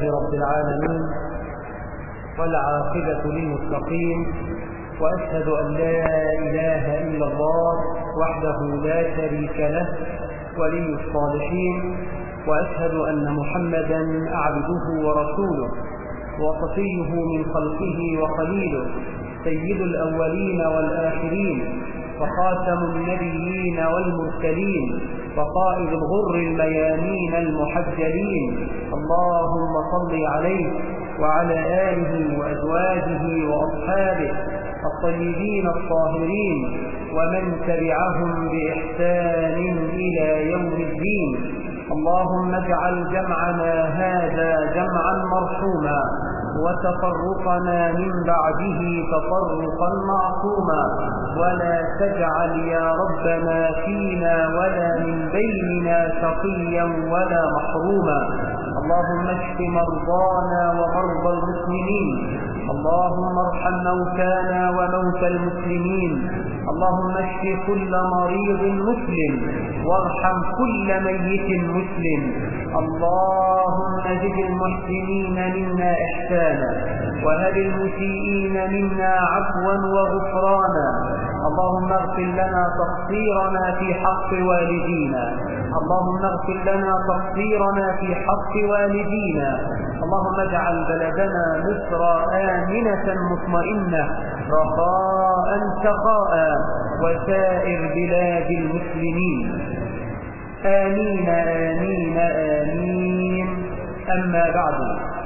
رب العالمين والعاقبة للمتقين وأشهد أن لا إله إلا الله وحده لا شريك له ولي الصالحين وأشهد أن محمدا عبده ورسوله وصفيه من خلقه وخليله سيد الأولين والآخرين وخاتم النبيين والمرسلين وقائد الغر الميامين المحجلين اللهم صل عليه وعلى آله وأزواجه وأصحابه الطيبين الطاهرين ومن تبعهم بإحسان إلى يوم الدين اللهم اجعل جمعنا هذا جمعا مرحوما وتفرقنا من بعده تفرقا معصوما ولا تجعل يا ربنا فينا ولا من بيننا شقيا ولا محروما اللهم اشف مرضانا ومرضى المسلمين اللهم ارحم موتانا وموتى المسلمين اللهم اشف كل مريض مسلم وارحم كل ميت مسلم اللهم زد المحسنين منا إحسانا وهب المسيئين منا عفوا وغفرانا اللهم اغفر لنا تقصيرنا في حق والدينا اللهم اغفر لنا تقصيرنا في حق والدينا اللهم اجعل بلدنا مصر آمنة مطمئنة رخاء سخاء وسائر بلاد المسلمين آمين آمين آمين أما بعد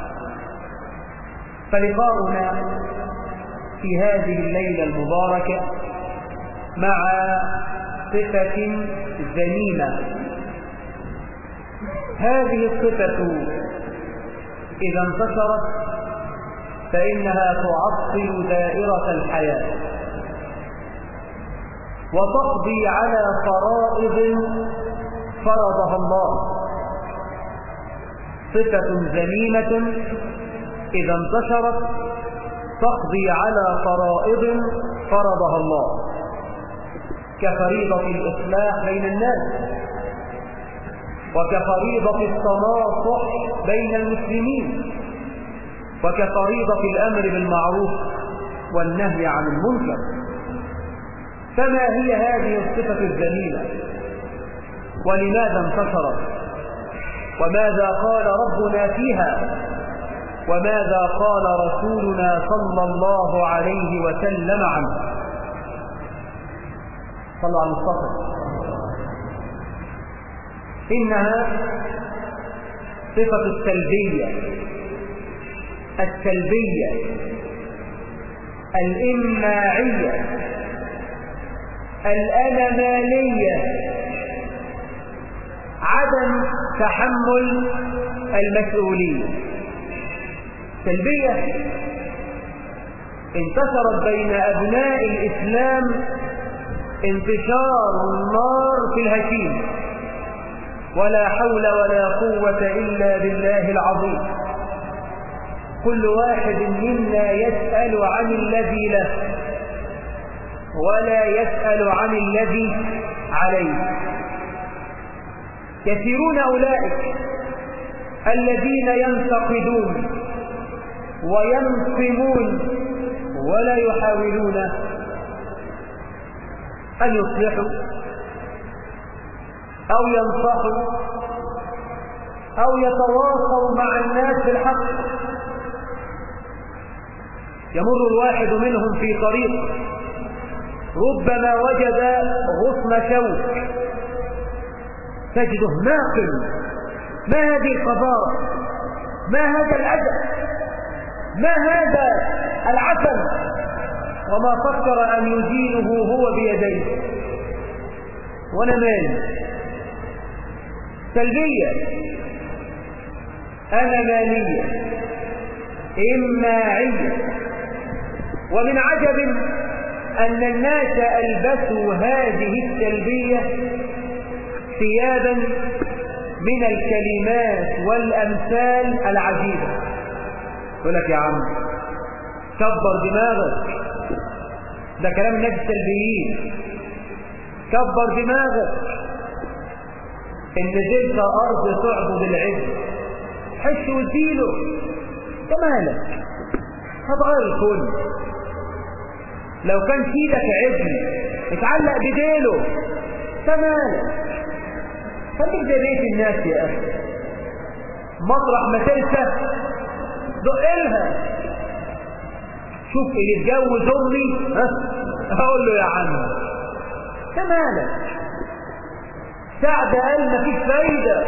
فلقاؤنا في هذه الليلة المباركة مع صفة ذميمة هذه الصفة إذا انتشرت فإنها تعطل دائرة الحياة وتقضي على فرائض فرضها الله صفة ذميمة إذا انتشرت تقضي على فرائض فرضها الله كفريضة الإصلاح بين الناس وكفريضة التناصح بين المسلمين وكفريضة الأمر بالمعروف والنهي عن المنكر فما هي هذه الصفة الذميمة ولماذا انتشرت وماذا قال ربنا فيها وماذا قال رسولنا صلى الله عليه وسلم عنه صلى على المصطفى إنها صفة السلبية السلبية الإماعية الأنمالية عدم تحمل المسؤولية سلبية انتشرت بين أبناء الإسلام انتشار النار في الهشيم ولا حول ولا قوة إلا بالله العظيم كل واحد منا يسأل عن الذي له ولا يسأل عن الذي عليه كثيرون أولئك الذين ينتقدون وينصمون ولا يحاولون أن يصلحوا أو ينصحوا أو يتواصوا مع الناس بالحق يمر الواحد منهم في طريق ربما وجد غصن شوك تجده ناقم ما هذه القذارة ما هذا الأذى ما هذا العسل وما فكر أن يزيله هو بيديه وانا مالي سلبية أنا مالية إماعية ومن عجب أن الناس ألبسوا هذه السلبية ثيابا من الكلمات والأمثال العجيبة يقول لك يا عم كبر دماغك ده كلام الناس السلبيين كبر دماغك ان نزلت ارض تعبد العز حش وزيله مالك هتغير الكل لو كان سيدك عجل اتعلق بديله مالك خليك زي بيت الناس يا اخي مطرح ما تنسى دقلها شوف اللي اتجوز امي ها اقول له يا عم مالك سعد قال مفيش فايده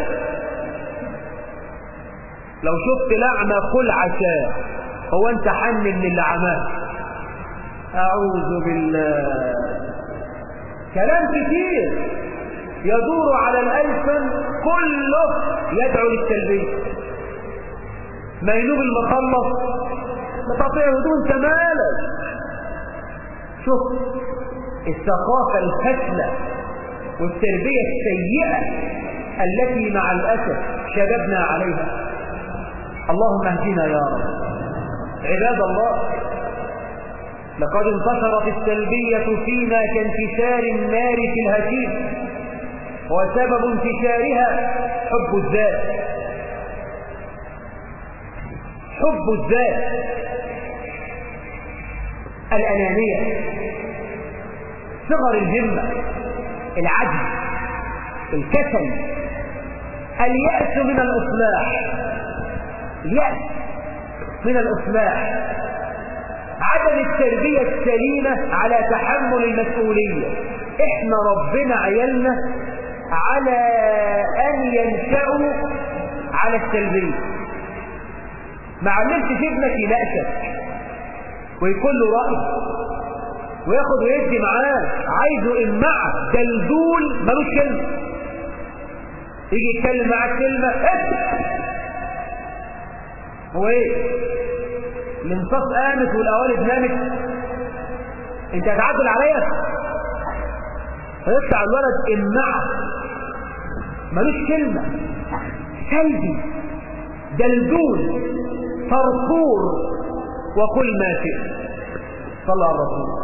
لو شفت لعنة قل عشاء هو انت حن من اللي عماه اعوذ بالله كلام كتير يدور على الألسن كله يدعو للتلبية ما ينوب المخلص متقطع هدوء انت مالك شوف الثقافة الفاشلة والتربية السيئة التي مع الأسف شببنا عليها اللهم اهدنا يا رب عباد الله لقد انتشرت السلبية فينا كانتشار النار في الهشيم وسبب انتشارها حب الذات حب الذات الأنانية صغر الهمة العجز الكسل اليأس من الإصلاح اليأس من الإصلاح عدم التربية السليمة على تحمل المسؤولية احنا ربنا عيالنا على ان ينشأوا على السلبية ما علمتش ابنك يناقشك ويكون له رأي وياخد ويدي معاه عايزه امعه دلدول ملوش كلمة يجي يتكلم معاك كلمة اسف هو ايه الانصاف قامت والاوالد نامت انت هتعدل عليا فيطلع الولد امعه ملوش كلمة سلبي دلدول فرفور وكل ما شئت صلى على الرسول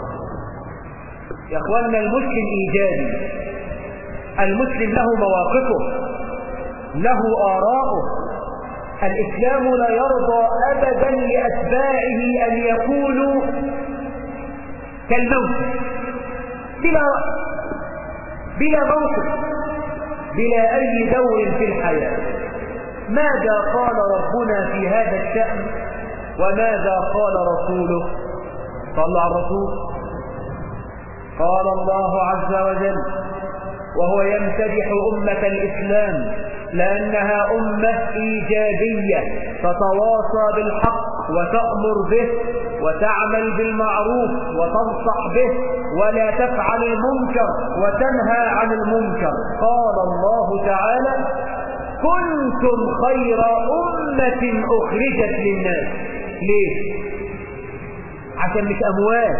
يا اخواننا المسلم ايجابي المسلم له مواقفه له آراءه الإسلام لا يرضى أبدا لأتباعه أن يكونوا كالموت بلا رأي بلا موقف بلا أي دور في الحياة ماذا قال ربنا في هذا الشأن وماذا قال رسوله صلى على الرسول قال الله عز وجل وهو يمتدح أمة الإسلام لأنها أمة إيجابية تتواصى بالحق وتأمر به وتعمل بالمعروف وتنصح به ولا تفعل المنكر وتنهى عن المنكر قال الله تعالى كنتم خير أمة أخرجت للناس ليه؟ عشان مش أموال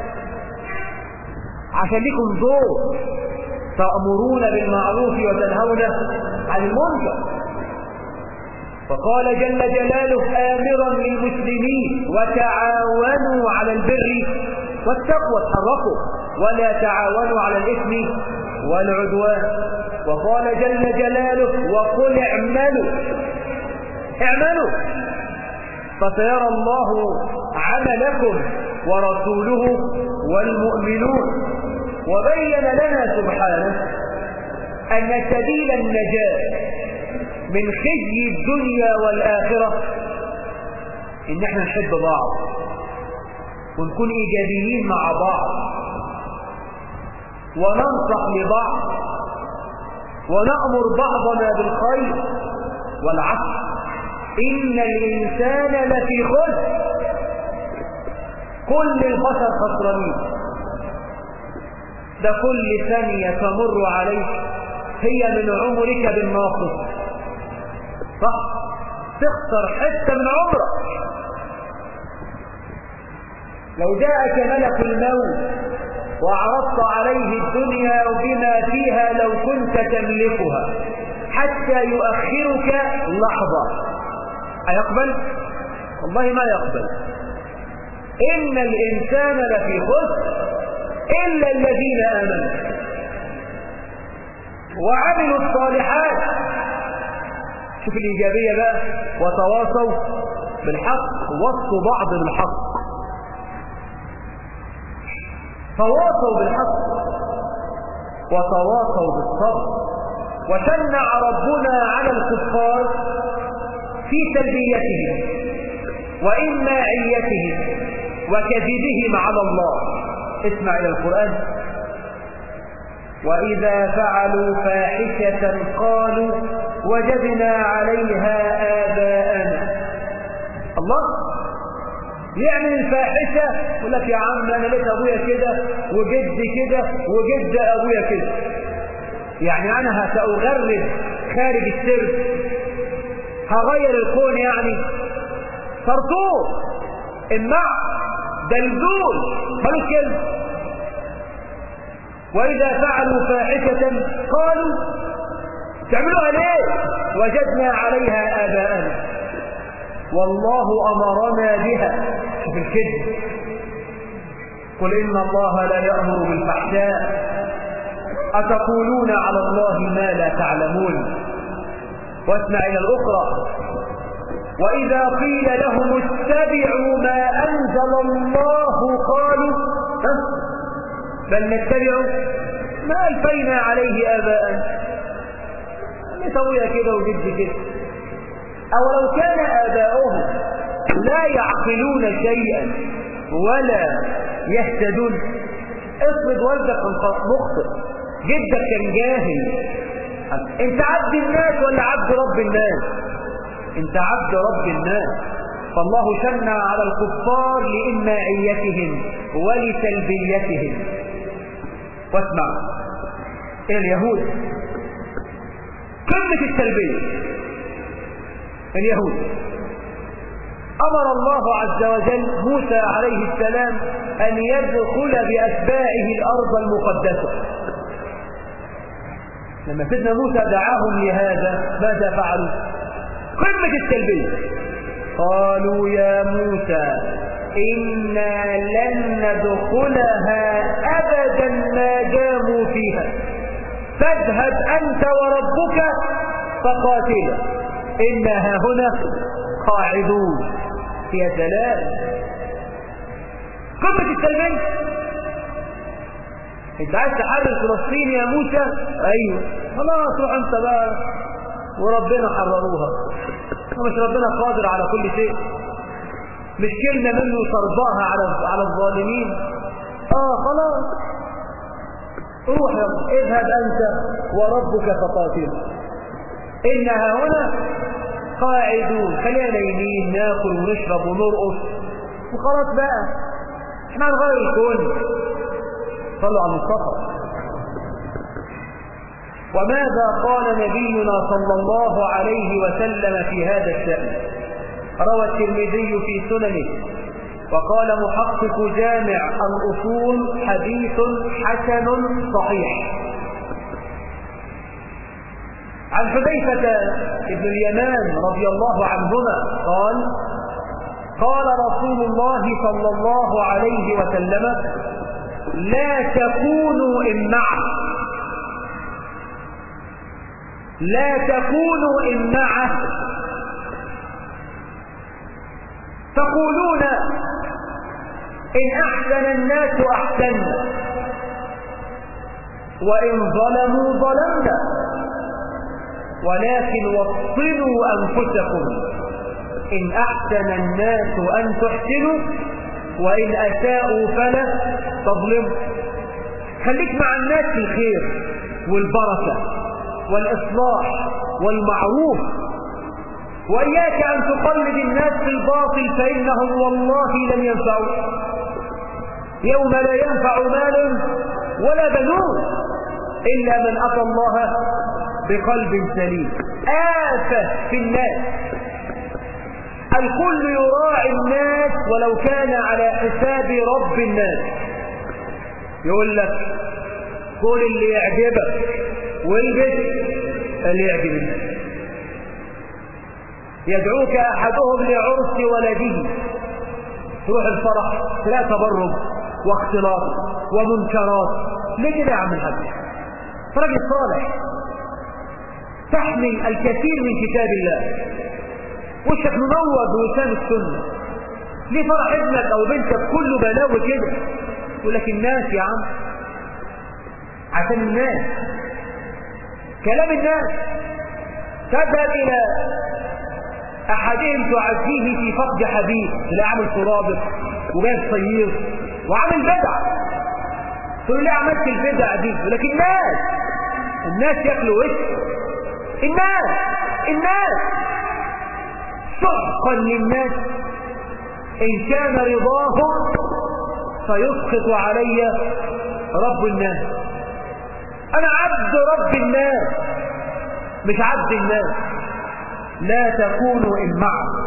عشان لكم دور تأمرون بالمعروف وتنهون عن المنكر فقال جل جلاله آمرا للمسلمين وتعاونوا على البر والتقوى تحركوا ولا تعاونوا على الإثم والعدوان وقال جل جلاله وقل اعملوا اعملوا فسيرى الله عملكم ورسوله والمؤمنون وبين لنا سبحانه أن سبيل النجاة من خزي الدنيا والآخرة إن احنا نحب بعض ونكون إيجابيين مع بعض وننصح لبعض ونأمر بعضنا بالخير والعفو إن الإنسان لفي خسر كل البشر خسرانين ده كل ثانية تمر عليك هي من عمرك بالناقص صح تخسر حتة من عمرك لو جاءك ملك الموت وعرضت عليه الدنيا وبما فيها لو كنت تملكها حتى يؤخرك لحظة أيقبل؟ والله ما يقبل إن الإنسان لفي خسر إلا الذين آمنوا وعملوا الصالحات شوف الإيجابية بقى وتواصوا بالحق وصوا بعض بالحق تواصوا بالحق وتواصوا بالصبر وشنع ربنا على الكفار في سلبيتهم وإماعيتهم وكذبهم على الله اسمع إلى القرآن وإذا فعلوا فاحشة قالوا وجدنا عليها آباءنا الله يعمل الفاحشة يقول لك يا عم أنا لقيت أبويا كده وجدي كده وجد أبويا كده يعني أنا سأغرد خارج السر هغير الكون يعني طرطوط امع دلدول ملوش كلمة وإذا فعلوا فاحشة قالوا تعملوها ليه وجدنا عليها آباءنا والله أمرنا بها شوف الكذب قل إن الله لا يأمر بالفحشاء أتقولون على الله ما لا تعلمون واسمع إلى الأخرى وإذا قيل لهم اتبعوا ما أنزل الله قالوا بل نتبع ما ألفينا عليه آباءنا نسويها كده وجد كده أو لو كان آباؤهم لا يعقلون شيئا ولا يهتدون افرض والدك مخطئ جدك كان جاهل انت عبد الناس ولا عبد رب الناس انت عبد رب الناس فالله شنع على الكفار لإماعيتهم ولسلبيتهم واسمع إلى اليهود قمة السلبية اليهود أمر الله عز وجل موسى عليه السلام أن يدخل بأتباعه الأرض المقدسة لما سيدنا موسى دعاهم لهذا ماذا فعلوا قمة السلبية قالوا يا موسى إنا لن ندخلها أبدا ما داموا فيها فاذهب أنت وربك فقاتلا إنها هنا قاعدون يا سلام قمة السلبية انت عايز تحرر فلسطين يا موسى ايوه خلاص روح انت بقى وربنا حرروها مش ربنا قادر على كل شيء مش كلمة منه صرباها على على الظالمين اه خلاص روح يا اذهب انت وربك فقاتل انها هنا قاعدون خلينا نايمين ناكل ونشرب ونرقص وخلاص بقى احنا هنغير الكون صلوا على المصطفى وماذا قال نبينا صلى الله عليه وسلم في هذا الشأن روى الترمذي في سننه وقال محقق جامع الأصول حديث حسن صحيح عن حذيفة بن اليمان رضي الله عنهما قال قال رسول الله صلى الله عليه وسلم لا تكونوا إمعة لا تكونوا إمعة تقولون إن أحسن الناس أحسنا وإن ظلموا ظلمنا ولكن وطنوا أنفسكم إن أحسن الناس أن تحسنوا وإن أساءوا فلا تظلموا خليك مع الناس في الخير والبركة والإصلاح والمعروف وإياك أن تقلد الناس في الباطل فإنهم والله لن ينفعوا يوم لا ينفع مال ولا بنون إلا من أتى الله بقلب سليم آفة في الناس الكل يراعي الناس ولو كان على حساب رب الناس يقول لك كل اللي يعجبك والبس اللي يعجب الناس يدعوك أحدهم لعرس ولده تروح الفرح لا تبرج واختلاط ومنكرات ليه كده يا عم الحاج راجل صالح تحمل الكثير من كتاب الله وشك منور بوسام السنة ليه فرح ابنك او بنتك كله بلاوي كده يقول لك الناس يا عم عشان الناس كلام الناس تذهب الى احدهم تعزيه في فقد حبيب تلاقي عامل ترابط وجايب صيير وعامل بدع تقول ليه عملت البدع دي يقول لك الناس الناس ياكلوا وش الناس الناس سحقا للناس ان كان رضاهم فيسقط علي رب الناس انا عبد رب الناس مش عبد الناس لا تكونوا إن معه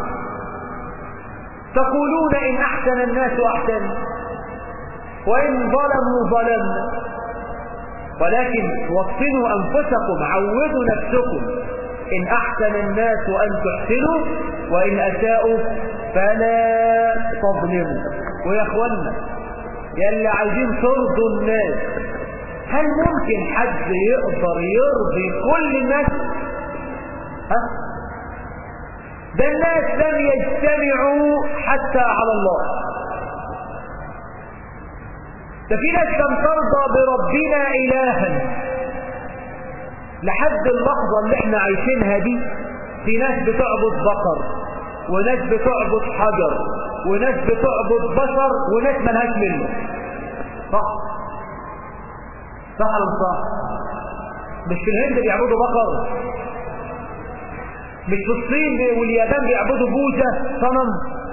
تقولون إن أحسن الناس أحسن وإن ظلموا ظلمنا ولكن وطنوا أنفسكم عودوا نفسكم إن أحسن الناس أن تحسنوا وإن أساءوا فلا تظلموا ويا أخوانا يلي عايزين ترضوا الناس هل ممكن حد يقدر يرضي كل الناس ها ده الناس لم يجتمعوا حتى على الله ده في ناس لم ترضى بربنا إلها لحد اللحظة اللي احنا عايشينها دي في ناس بتعبد بقر وناس بتعبد حجر وناس بتعبد بشر وناس ملهاش منه صح صح ولا صح مش في الهند بيعبدوا بقر مش في الصين واليابان بيعبدوا بوذا صنم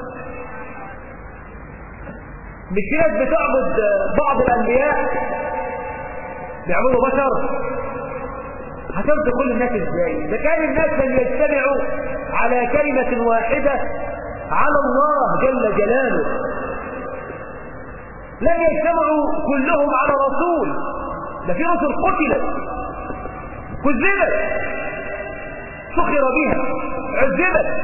مش في ناس بتعبد بعض الانبياء بيعبدوا بشر هترضي كل الناس ازاي ده كان الناس لم يجتمعوا على كلمة واحدة على الله جل جلاله لم يجتمعوا كلهم على رسول ده في رسل قتلت كذبت سخر بها عذبت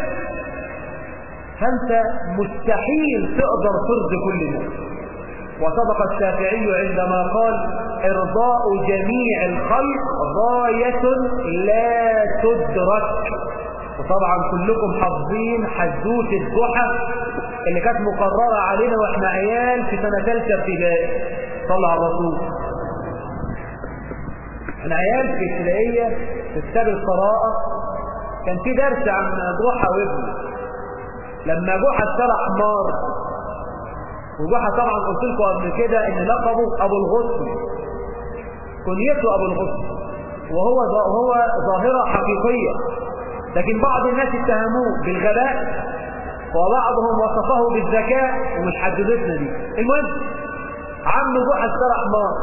فانت مستحيل تقدر ترضي كل الناس وصدق الشافعي عندما قال ارضاء جميع الخلق غاية لا تدرك وطبعا كلكم حافظين حدوث الضحى اللي كانت مقررة علينا واحنا عيال في سنة ثالثة ابتدائي صلى على الرسول احنا عيال في ابتدائية في كتاب القراءة كان في درس عن ضحى وابنه لما جحا اشترى حمار وجحا طبعا قلت لكم قبل كده ان لقبه ابو الغصن كنيته ابو الغصن وهو وهو ظاهره حقيقيه لكن بعض الناس اتهموه بالغباء وبعضهم وصفه بالذكاء ومش حددتنا دي المهم عم جحا اشترى حمار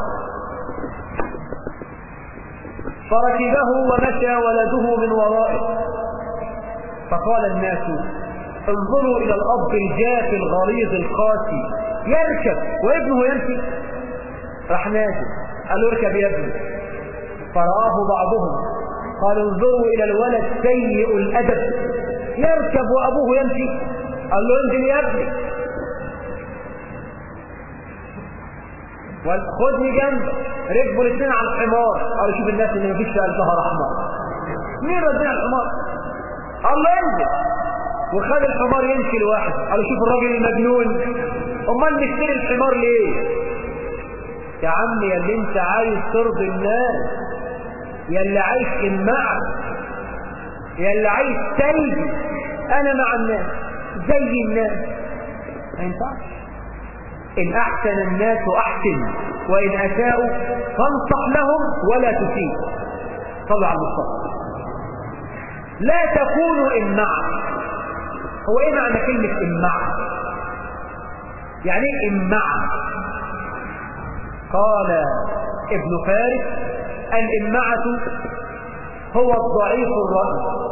فركبه ومشى ولده من ورائه فقال الناس انظروا إلى الأب الجاف الغليظ القاسي يركب وابنه يمشي راح نازل قال له اركب يا ابني فرآه بعضهم قال انظروا إلى الولد سيء الأدب يركب وأبوه يمشي قال له انزل يا ابني خدني جنبك ركبوا الاثنين على الحمار قالوا شوف الناس اللي مفيش في قلبها رحمه مين ردنا الحمار الله ينزل وخد الحمار يمشي لوحده قالوا شوف الراجل المجنون امال نشتري الحمار ليه يا عم يا اللي انت عايز ترضي الناس يا اللي عايز تمعك يا اللي عايز تلبي انا مع الناس زي الناس ما ينفعش ان احسن الناس احسن وان اساءوا فانصح لهم ولا تسيء صلوا على المصطفى لا تكونوا ان معك هو ايه معنى كلمة امعة يعني ايه امعة قال ابن فارس الامعة هو الضعيف الرأي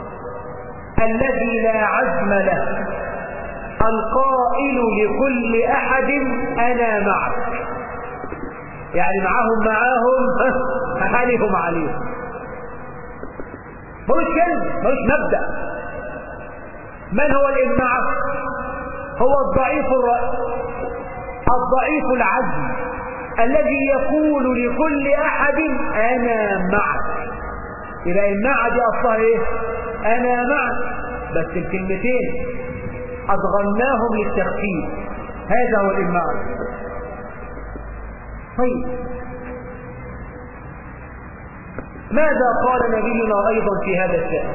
الذي لا عزم له القائل لكل احد انا معك يعني معاهم معاهم عليهم عليهم ملوش كلمة ملوش مبدأ من هو الإمعة هو الضعيف الرأي الضعيف العزم الذي يقول لكل أحد أنا معك يبقى النعة دي أصلها إيه أنا معك بس الكلمتين أضغناهم للتخفيف هذا هو الإماع طيب ماذا قال نبينا أيضا في هذا الشأن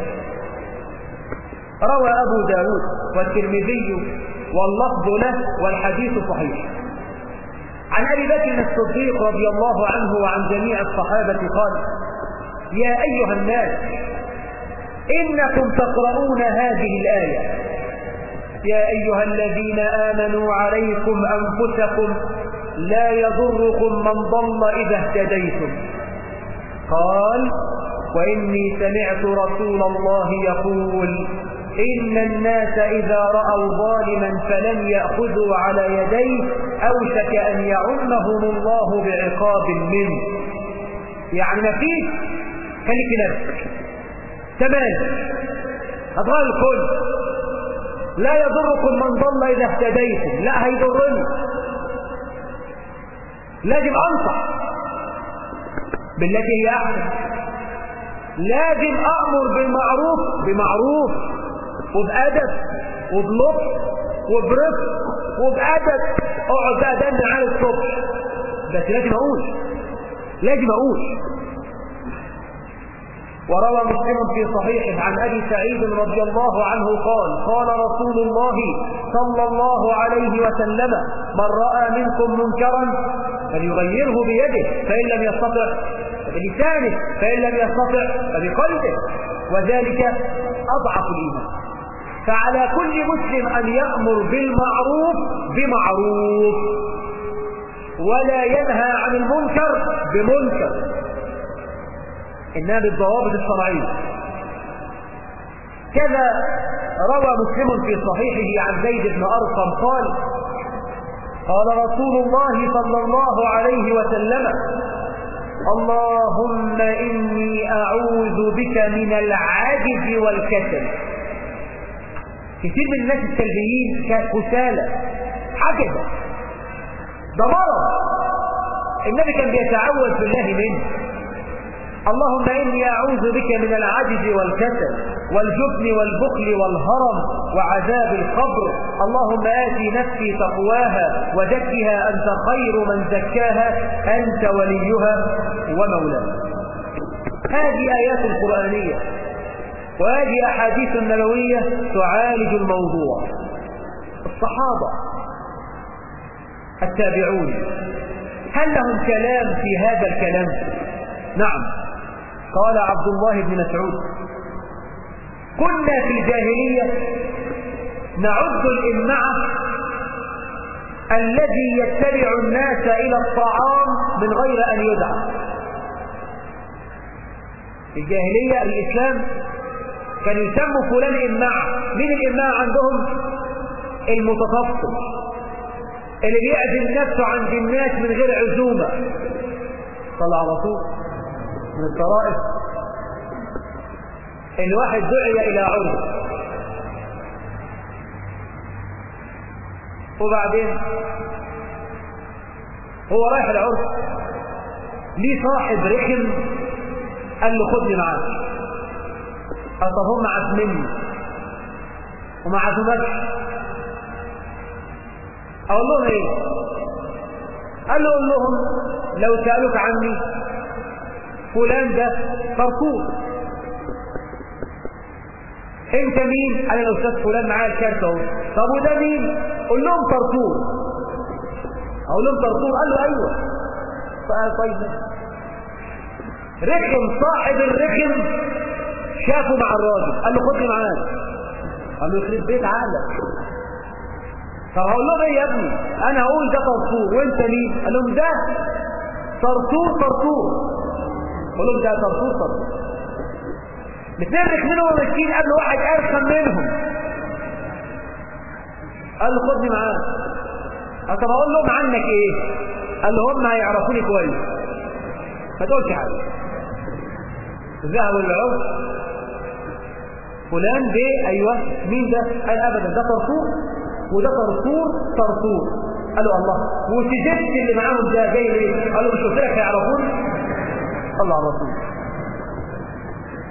روى أبو داود والترمذي واللفظ له والحديث صحيح عن أبي بكر الصديق رضي الله عنه وعن جميع الصحابة قال يا أيها الناس إنكم تقرؤون هذه الآية يا أيها الذين آمنوا عليكم أنفسكم لا يضركم من ضل إذا اهتديتم قال وإني سمعت رسول الله يقول إن الناس إذا رأوا ظالما فلم يأخذوا على يديه أوشك أن يعمهم الله بعقاب منه يعني ما فيش خليك نفسك تمام هتغير الكل لا يضركم من ضل إذا اهتديتم لا هيضرني لازم أنصح بالتي هي أحسن لازم أأمر بالمعروف بمعروف وبأدب وبلطف وبرفق وبأدب اقعد بقى دم على الصبح بس لازم أقول لازم أقول وروى مسلم في صحيحه عن أبي سعيد رضي الله عنه قال قال رسول الله صلى الله عليه وسلم من رأى منكم منكرا فليغيره بيده فإن لم يستطع بلسانه فإن لم يستطع فبقلبه وذلك أضعف الإيمان فعلى كل مسلم أن يأمر بالمعروف بمعروف ولا ينهى عن المنكر بمنكر إنها بالضوابط الشرعية كذا روى مسلم في صحيحه عن زيد بن أرقم قال قال رسول الله صلى الله عليه وسلم اللهم إني أعوذ بك من العجز والكسل كثير من الناس السلبيين كسالى عجزة ده مرض النبي كان بيتعوذ بالله منه اللهم إني أعوذ بك من العجز والكسل والجبن والبخل والهرم وعذاب القبر اللهم آتي نفسي تقواها وزكها أنت خير من زكاها أنت وليها ومولاها هذه آيات قرآنية وهذه أحاديث نبوية تعالج الموضوع الصحابة التابعون هل لهم كلام في هذا الكلام نعم قال عبد الله بن مسعود كنا في الجاهلية نعد الإمعة الذي يتبع الناس إلى الطعام من غير أن يدعى في الجاهلية الإسلام كان يسموا فلان إمعة مين الإمعة عندهم المتطفل اللي بيعزم نفسه عند الناس من غير عزومة صلى على رسول من الطرائف الواحد دعي إلى عرس وبعدين هو رايح العرس ليه صاحب رخم قال له خدني معاك قال طب هم عازميني وما عزمكش اقول لهم ايه قال له قول لهم لو سالوك عني فلان ده فرقوق انت مين انا الاستاذ فلان معايا الكارت اهو طب وده مين قول لهم طرطور اقول لهم طرطور قال له ايوه فقال طيب رخم صاحب الرخم شافه مع الراجل قال له خدني معاك قال له يخرب بيت عقلك طب هقول لهم ايه يا ابني انا هقول ده طرطور وانت مين قال لهم ده طرطور طرطور قال لهم ده طرطور طرطور بتنرك منهم وماشيين قبل واحد ارخم منهم قال له خدني معاك قال طب اقول لهم عنك ايه قال له هم هيعرفوني كويس ما تقولش حاجه ذهبوا للعرس فلان ده ايوه مين ده قال ابدا ده طرطور وده طرطور طرطور قالوا الله وسجدت اللي معاهم ده جاي ليه قالوا مش قلت لك هيعرفوني صلى على الرسول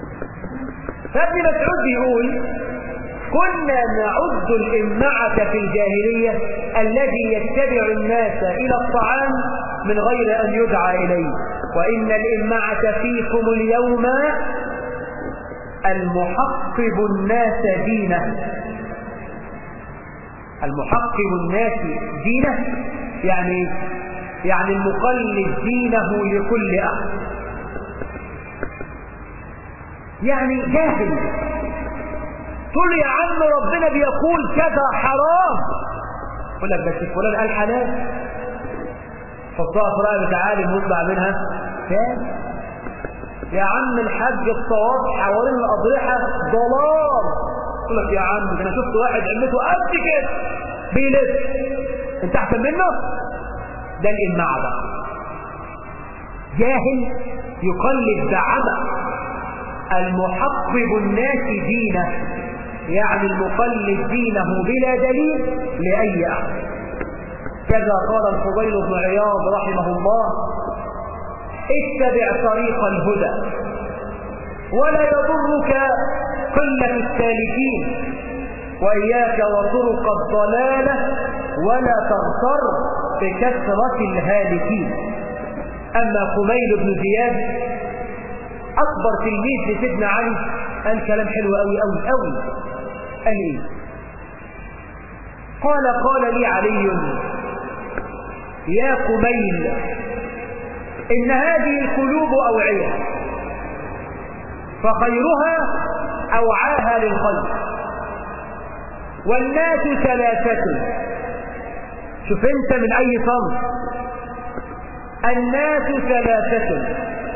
فابن مسعود بيقول كنا نعد الإمعة في الجاهلية الذي يتبع الناس إلى الطعام من غير أن يدعى إليه وإن الإمعة فيكم اليوم المحقب الناس دينه المحقب الناس دينه يعني يعني المقلد دينه لكل أحد يعني جاهل تقول يا عم ربنا بيقول كذا حرام يقول لك بس فلان قال حلال حطها في رقبة عالم ويطلع منها كام يا عم الحج الطواف حوالين الأضرحة ضلال يقول لك يا عم ده انا شفت واحد عمته قد كده بيلف انت احسن منه ده الإماع بقى جاهل يقلد بعمى المحبب الناس دينه يعني المقلد دينه بلا دليل لأي أحد كذا قال الفضيل بن عياض رحمه الله اتبع طريق الهدى ولا يضرك قلة السالكين وإياك وطرق الضلالة ولا تغتر بكثرة الهالكين أما خميل بن زياد أكبر تلميذ لسيدنا علي قال كلام حلو أوي أوي أوي قال إيه قال قال لي علي يا خميل إن هذه القلوب أوعية فخيرها أوعاها للخلق والناس ثلاثة شوف انت من اي صنف الناس ثلاثة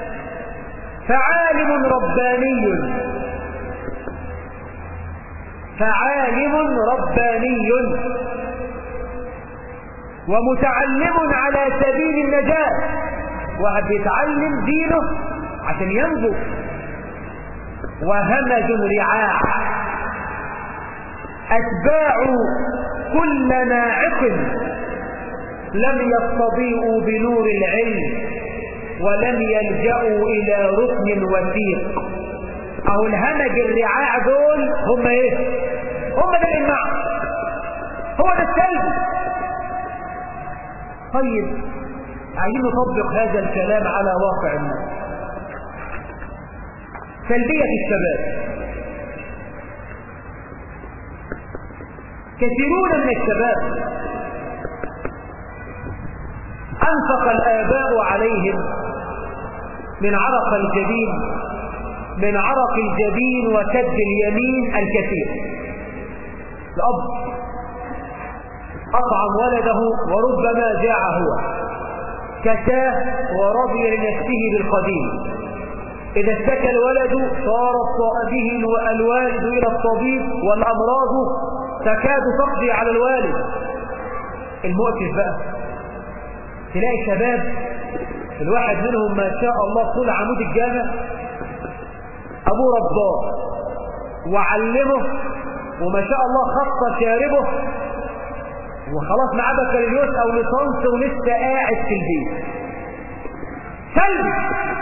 فعالم رباني فعالم رباني ومتعلم على سبيل النجاة واحد بيتعلم دينه عشان ينجو وهمج رعاع أتباع كل ناعق لم يستضيئوا بنور العلم ولم يلجأوا إلى ركن وثيق أو الهمج الرعاع دول هم إيه؟ هم ده الإماع هو ده السلب طيب عايزين نطبق هذا الكلام على واقع الناس سلبية الشباب كثيرون من الشباب أنفق الآباء عليهم من عرق الجبين من عرق الجبين وكد اليمين الكثير الأب أطعم ولده وربما جاع هو كساه ورضي لنفسه بالقديم إذا اشتكى الولد صار به الوالد إلى الطبيب والأمراض تكاد تقضي على الوالد المؤسف بقى تلاقي شباب الواحد منهم ما شاء الله طول عمود الجامع أبوه رباه وعلمه وما شاء الله خط شاربه وخلاص معاه بكالوريوس او ليسانس ولسه قاعد في البيت سلبي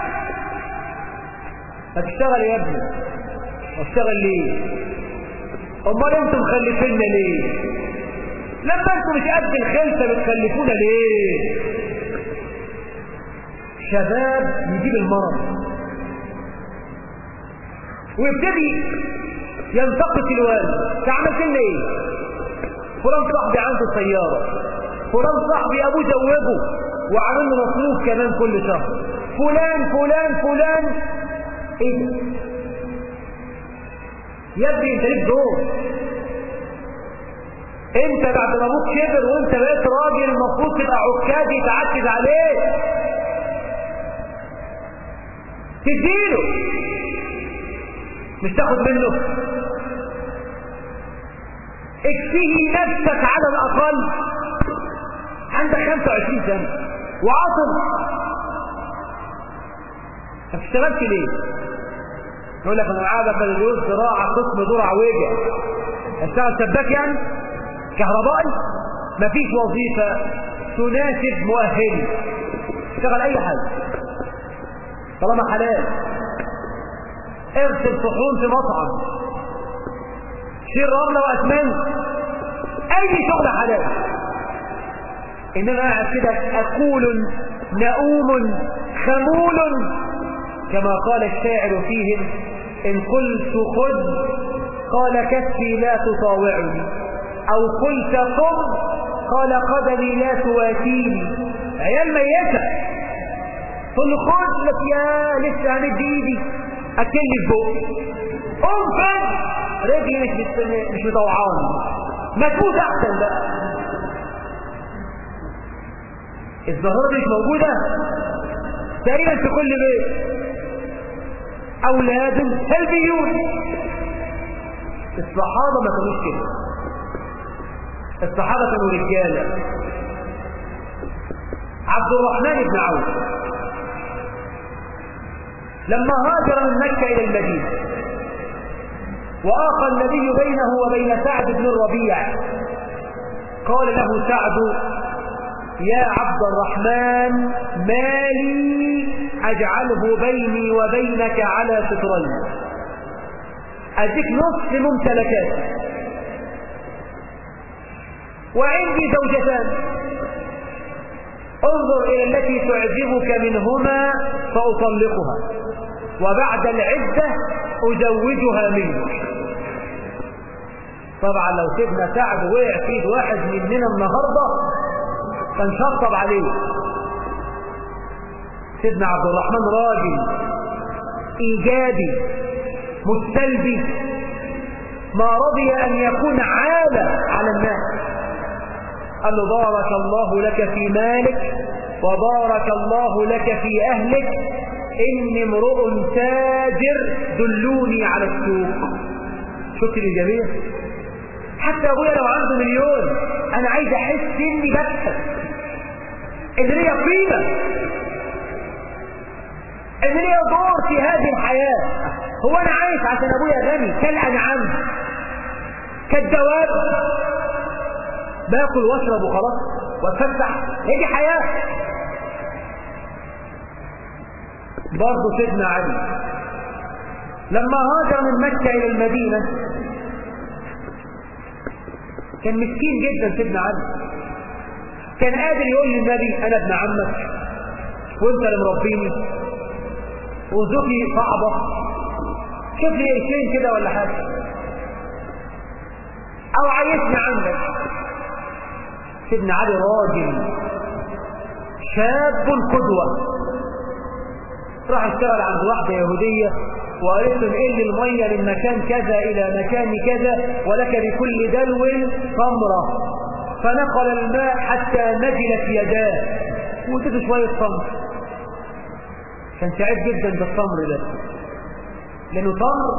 هتشتغل يا ابني واشتغل ليه امال انتم مخلفيننا ليه لما انتم مش قد الخلفه بتخلفونا ليه شباب يجيب المرض ويبتدي ينتقص الوالد تعمل لنا ايه فلان صاحبي عنده سيارة فلان صاحبي ابوه زوجه وعامل له مصروف كمان كل شهر فلان فلان فلان ايه ده يا ابني انت ليك دور انت بعد ما ابوك كبر وانت بقيت راجل المفروض تبقى عكاز يتعكز عليه تديله مش تاخد منه اكفيه نفسك على الاقل عندك 25 سنه وعصر ما بتشتغلش ليه يقول لك انا معايا بكالوريوس زراعه قسم ذرع وجه اشتغل سباك يعني كهربائي مفيش وظيفه تناسب مؤهلي اشتغل اي حاجه طالما حلال اغسل صحون في مطعم شيل رملة وأسمنت أي شغل حلال إنما قاعد كده أقول نؤوم خمول كما قال الشاعر فيهم إن قلت خذ قال كفي لا تطاوعني أو قلت قم قال قدمي لا تواتيني عيال ميتة تقول له خذ لك يا لسه همد ايدي اكلني في بق قوم فين رجلي مش مش مطوعاني ما تفوت احسن بقى الظاهره دي مش موجوده تقريبا في كل بيت اولاد سلبيون الصحابه ما كانوش كده الصحابه كانوا رجاله عبد الرحمن بن عوف لما هاجر من مكة إلى المدينة وآخى النبي بينه وبين سعد بن الربيع قال له سعد يا عبد الرحمن ما لي أجعله بيني وبينك على سترين أديك نصف ممتلكاتي وعندي زوجتان انظر إلى التي تعجبك منهما فأطلقها وبعد العدة أزوجها منك طبعا لو سيدنا سعد وقع في ايد واحد مننا النهاردة كان شطب عليه سيدنا عبد الرحمن راجل إيجابي مستلبي ما رضي أن يكون عالة على الناس قال له بارك الله لك في مالك وبارك الله لك في أهلك إني امرؤ تاجر دلوني على السوق شفت الإيجابية حتى أبويا لو عنده مليون أنا عايز أحس إني بكسب إن ليا قيمة إن ليا دور في هذه الحياة هو أنا عايش عشان أبويا غني كالأنعام كالدواب باكل واشرب وخلاص واتفسح هي دي حياه برضه سيدنا علي لما هاجر من مكة إلى المدينة كان مسكين جدا سيدنا علي كان قادر يقول للنبي أنا ابن عمك وانت اللي مربيني وزوجي صعبة شوف لي قرشين كده ولا حاجة أو عايشني عندك سيدنا علي راجل شاب قدوة راح اشتغل عند واحدة يهودية وقالت له انقل لي المية من مكان كذا إلى مكان كذا ولك بكل دلو تمرة فنقل الماء حتى نجلت يداه واديته شوية تمر كان سعيد جدا بالتمر ده لأنه تمر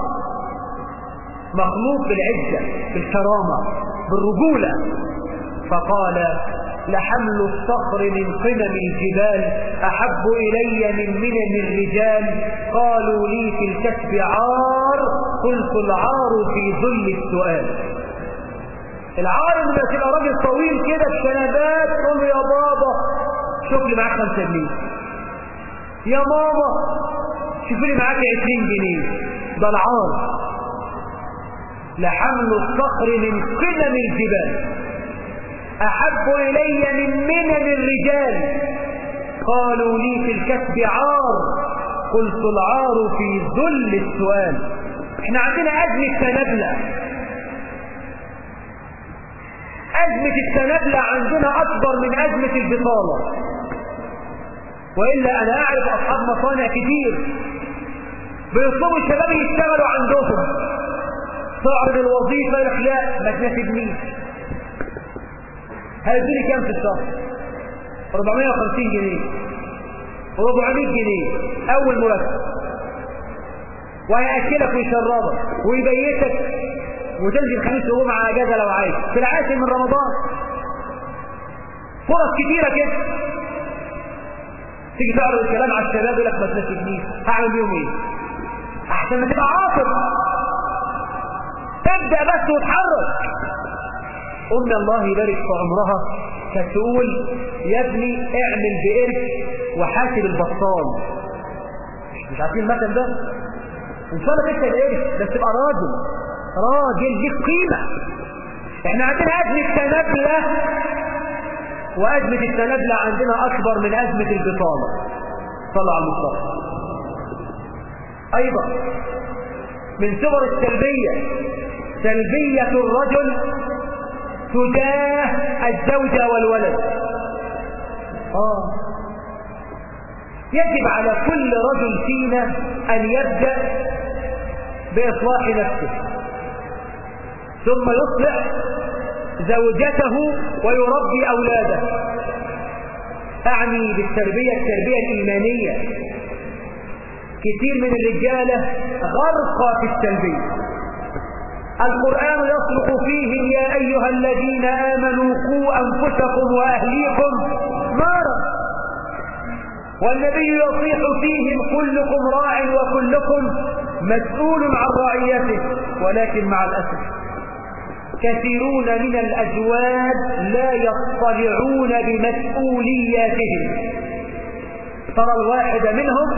مخلوق بالعزة بالكرامة بالرجولة فقال لحمل الصخر من قمم الجبال أحب إلي من منن الرجال قالوا لي في الكسب عار قلت العار في ظل السؤال العار لما تبقى راجل طويل كده بشنبات تقول له يا بابا شوف لي معاك 5 جنيه يا ماما شوف لي معاك 20 جنيه ده العار لحمل الصخر من قمم الجبال أحب إلي من منن الرجال قالوا لي في الكسب عار قلت العار في ذل السؤال احنا عندنا أزمة تنبلة أزمة التنبلة عندنا أكبر من أزمة البطالة وإلا أنا أعرف أصحاب مصانع كتير بيطلبوا الشباب يشتغلوا عندهم تعرض الوظيفة يقول لا ما تناسبنيش هيدوني كام في الشهر 450 جنيه 400 جنيه اول مرتب وهياكلك ويشربك ويبيتك وتنزل خميس وجمعه اجازه لو عايز في العاشر من رمضان فرص كتيره كده تيجي تعرض الكلام على الشباب يقول لك ما تناسبنيش هعمل بيهم ايه احسن ما تبقى عاطل ابدا بس وتحرك أم الله يبارك في عمرها كانت تقول يا ابني اعمل بقرش وحاسب البطال مش عارفين المثل ده ان شاء الله تكسب ايه بس تبقى راجل راجل ليك قيمه احنا عندنا ازمه تنابله وازمه التنابله عندنا اكبر من ازمه البطاله صلوا على المصطفى ايضا من صور السلبيه سلبيه الرجل تجاه الزوجه والولد اه يجب على كل رجل فينا أن يبدأ بإصلاح نفسه ثم يصلح زوجته ويربي أولاده أعني بالتربية التربية الإيمانية كثير من الرجالة غرق في التربية القرآن يصرخ فيهم يا أيها الذين آمنوا قوا أنفسكم وأهليكم نارا والنبي يصيح فيهم كلكم راع وكلكم مسؤول عن رعيته ولكن مع الأسف كثيرون من الأزواج لا يطلعون بمسؤولياتهم ترى الواحد منهم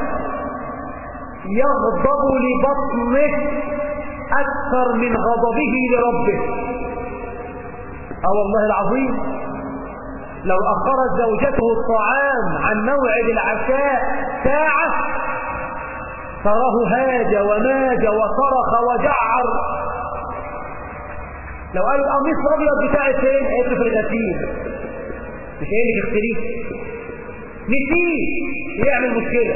يغضب لبطنه أكثر من غضبه لربه أو والله العظيم لو أخرت زوجته الطعام عن موعد العشاء ساعة تراه هاج وماج وصرخ وجعر لو قال القميص الابيض بتاعي فين؟ هيقف في الغسيل مش هيجي تغسليه نسيه يعمل مشكلة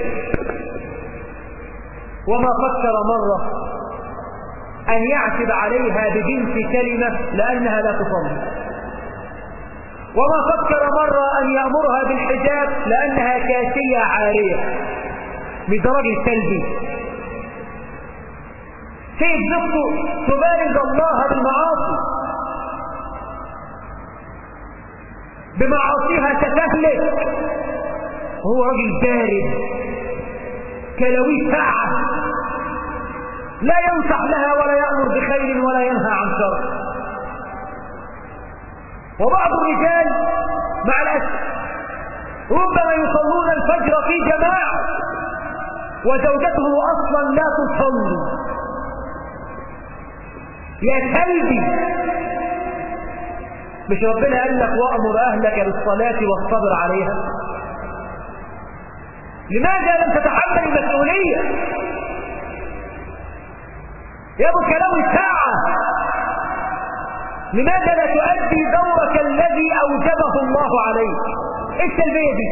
وما فكر مرة أن يعتب عليها بجنس كلمة لأنها لا تصلي وما فكر مرة أن يأمرها بالحجاب لأنها كاسية عارية بدرجة سلبي سيد زوجته تبارز الله بالمعاصي بمعاصيها تتهلك وهو رجل بارد كلوي ساعة لا ينصح لها ولا يأمر بخير ولا ينهى عن شر وبعض الرجال مع الأسف ربما يصلون الفجر في جماعة وزوجته أصلا لا تصلي يا كلبي مش ربنا قال لك وأمر أهلك بالصلاة والصبر عليها لماذا لم تتحمل المسؤولية يا ابو كلام ساعة لماذا لا تؤدي دورك الذي أوجبه الله عليك ايه السلبية دي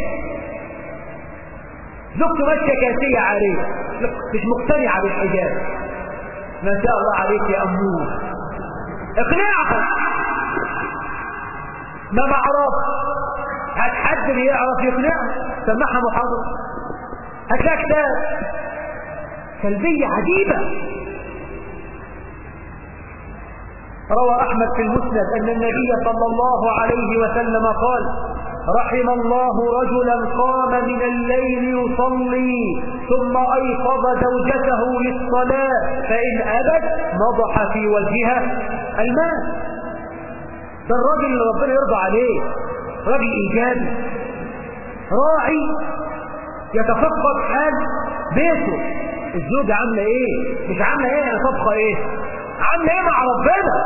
زوجته ماشية كاسية عليك مش مقتنعة بالحجاب ما شاء الله عليك يا أمور اقنعها ما معرف هات حد اللي يعرف يقنعها سمعها محاضرة هات لها كتاب سلبية عجيبة روى أحمد في المسند أن النبي صلى الله عليه وسلم قال رحم الله رجلا قام من الليل يصلي ثم أيقظ زوجته للصلاة فإن أبت نضح في وجهها الماء ده الراجل اللي ربنا يرضى عليه راجل إيجابي راعي يتفقد حال بيته الزوجة عاملة ايه مش عاملة ايه انا طبخة ايه عامله ايه مع ربنا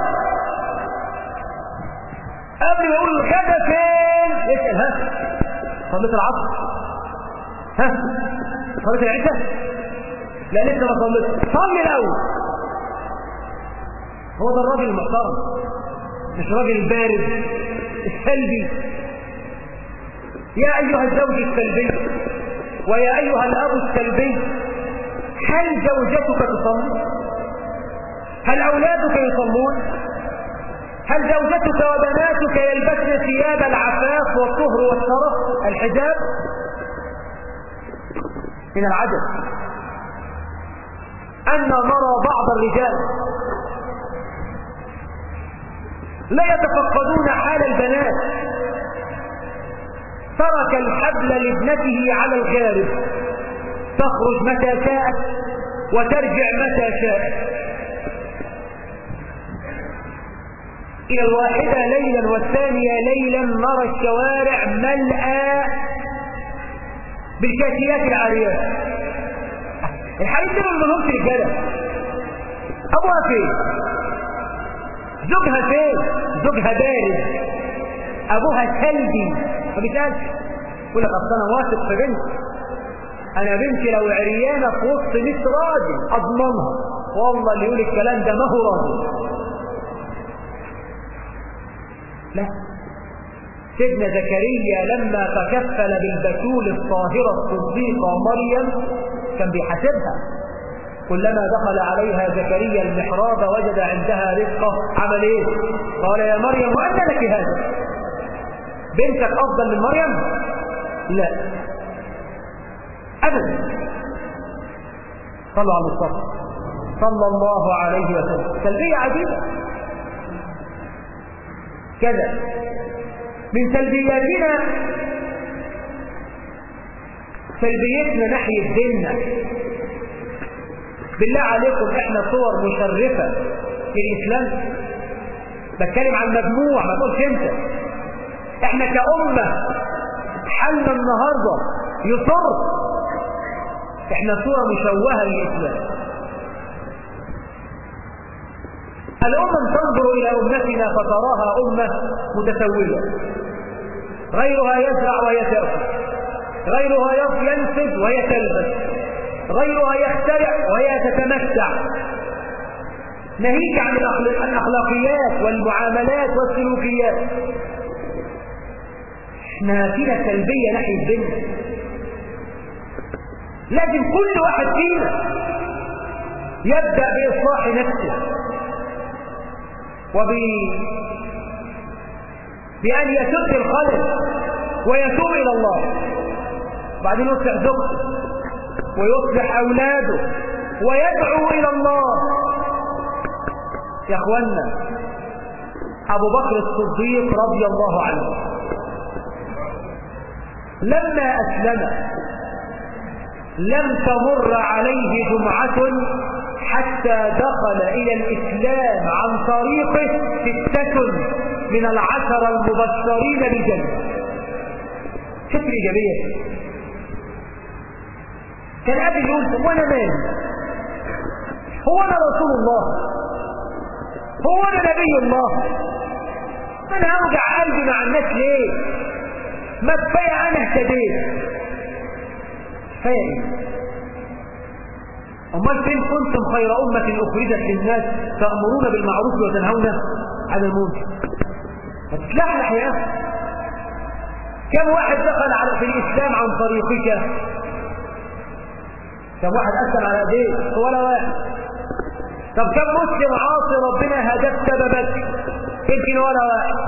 قبل ما يقول الغدا فين يسال ها صليت العصر ها صليت العشاء لا لسه ما صليت صلي الاول هو ده الراجل المحترم مش راجل البارد السلبي يا ايها الزوج السلبي ويا ايها الاب السلبي هل زوجتك تصلي هل أولادك يصلون هل زوجتك وبناتك يلبسن ثياب العفاف والطهر والشرف الحجاب من العجب أن نرى بعض الرجال لا يتفقدون حال البنات ترك الحبل لابنته على الغارب تخرج متى شاءت وترجع متى شاءت إلى الواحدة ليلا والثانية ليلا نرى الشوارع ملأى بالكاسيات العاريات الحريم دول ما لهمش رجاله ابوها فين زوجها فين زوجها بارد ابوها سلبي ما بيسالش يقول لك اصل انا واثق في بنتي انا بنتي لو عريانه في وسط 100 راجل اضمنها والله اللي يقول الكلام ده ما هو راجل لا سيدنا زكريا لما تكفل بالبتول الطاهرة الصديقة مريم كان بيحاسبها كلما دخل عليها زكريا المحراب وجد عندها رزقه عمل ايه قال يا مريم وأن لك هذا بنتك أفضل من مريم لا أبدا صلوا على المصطفى صلى الله عليه وسلم سلبية عجيبة كذا من سلبياتنا سلبيتنا ناحية ديننا بالله عليكم احنا صور مشرفة في الإسلام بتكلم عن مجموع ما تقولش انت احنا كأمة حلنا النهاردة يصر احنا صورة مشوهة للإسلام الأمم تنظر إلى أمتنا فتراها أمة متسولة غيرها يزرع ويتأكل غيرها ينسج ويتلبس غيرها يخترع وهي تتمتع ناهيك عن الأخلاقيات والمعاملات والسلوكيات احنا فينا سلبية ناحية الدنيا لازم كل واحد فينا يبدأ بإصلاح نفسه وب بأن يسد الخلل ويتوب إلى الله بعدين يصلح زوجته ويصلح أولاده ويدعو إلى الله يا أخوانا أبو بكر الصديق رضي الله عنه لما أسلم لم تمر عليه جمعة حتى دخل إلى الإسلام عن طريقه ستة من العشر المبشرين بالجنة شوف الإيجابية كان أبي يقول هو أنا مالي هو أنا رسول الله هو أنا نبي الله أنا أوجع قلبي مع الناس ليه ما كفاية أنا اهتديت كفاية أمال فين كنتم خير أمة أخرجت للناس تأمرون بالمعروف وتنهون عن المنكر فتتلحلح يا أخي كم واحد دخل على في الإسلام عن طريقك كم واحد أسلم على ايديه ولا واحد طب كم مسلم عاصي ربنا هدف سببك يمكن ولا واحد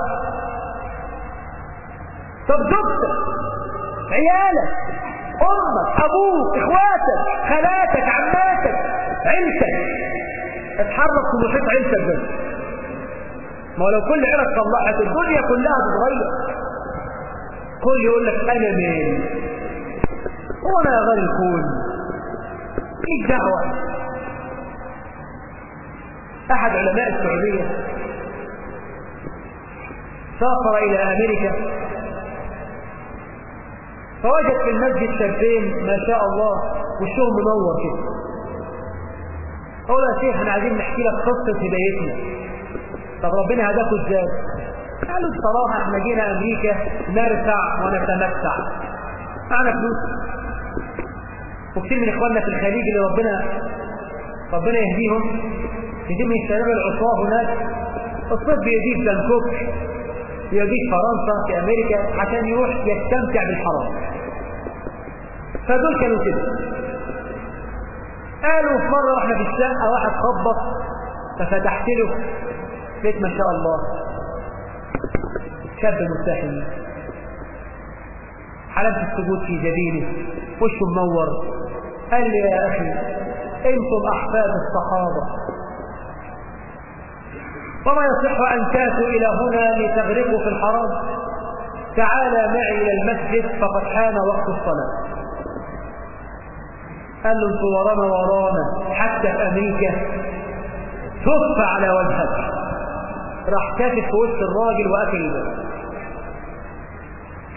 طب زوجتك عيالك امك ابوك اخواتك خالاتك عماتك عيلتك اتحرك في محيط عيلتك بس ما هو لو كل عيلة صلحت الدنيا كلها تتغير كل يقول لك انا مين هو انا يا غير الكون ايه دعوة احد علماء السعودية سافر الى امريكا فوجد في المسجد شابين ما شاء الله وشهم منور كده قال يا شيخ احنا عايزين نحكي لك قصة هدايتنا طب ربنا هداكوا ازاي قالوا بصراحة احنا جينا امريكا نرفع ونتمتع معنا فلوس وكثير من اخواننا في الخليج اللي ربنا ربنا يهديهم كثير من الشباب العصاة هناك الصيف بيجيب بانكوك يجيب فرنسا في امريكا عشان يروح يستمتع بالحرام فدول كانوا كده قالوا في مرة واحنا في الشقة واحد خبط ففتحت له لقيت ما شاء الله شاب مستحيل علامة السجود في جبينه وشه منور قال لي يا أخي أنتم أحفاد الصحابة وما يصح أن تاتوا إلى هنا لتغرقوا في الحرام تعالى معي إلى المسجد فقد حان وقت الصلاة قال له انتوا ورانا ورانا حتى في أمريكا تف على وجهك راح كاتب في وسط الراجل وأكل الباب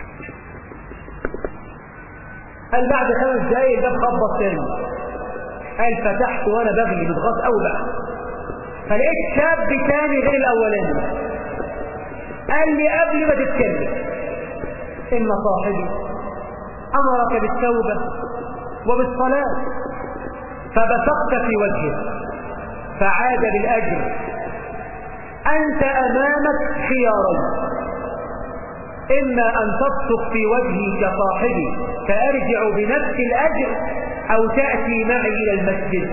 قال بعد خمس دقايق الباب خبط تاني قال فتحت وانا بغلي متغاظ قوي بقى فلقيت شاب تاني غير الاولاني قال لي قبل ما تتكلم ان صاحبي امرك بالتوبه وبالصلاه فبصقت في وجهه فعاد بالاجر انت امامك خيارين إما أن تبصق في وجهي كصاحبي فأرجع بنفس الأجر أو تأتي معي إلى المسجد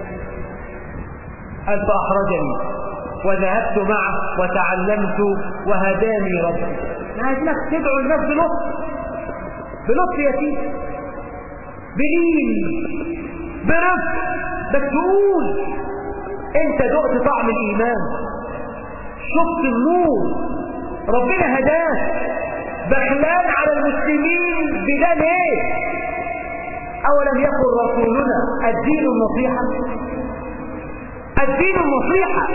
قال فأحرجني وذهبت معه وتعلمت وهداني ربي عايزينك تدعو الناس بلطف بلطف يا سيدي بلين برفق بس تقول انت دقت طعم الايمان شفت النور ربنا هداك بخلان على المسلمين بده ليه أولم يقل رسولنا الدين النصيحة الدين النصيحة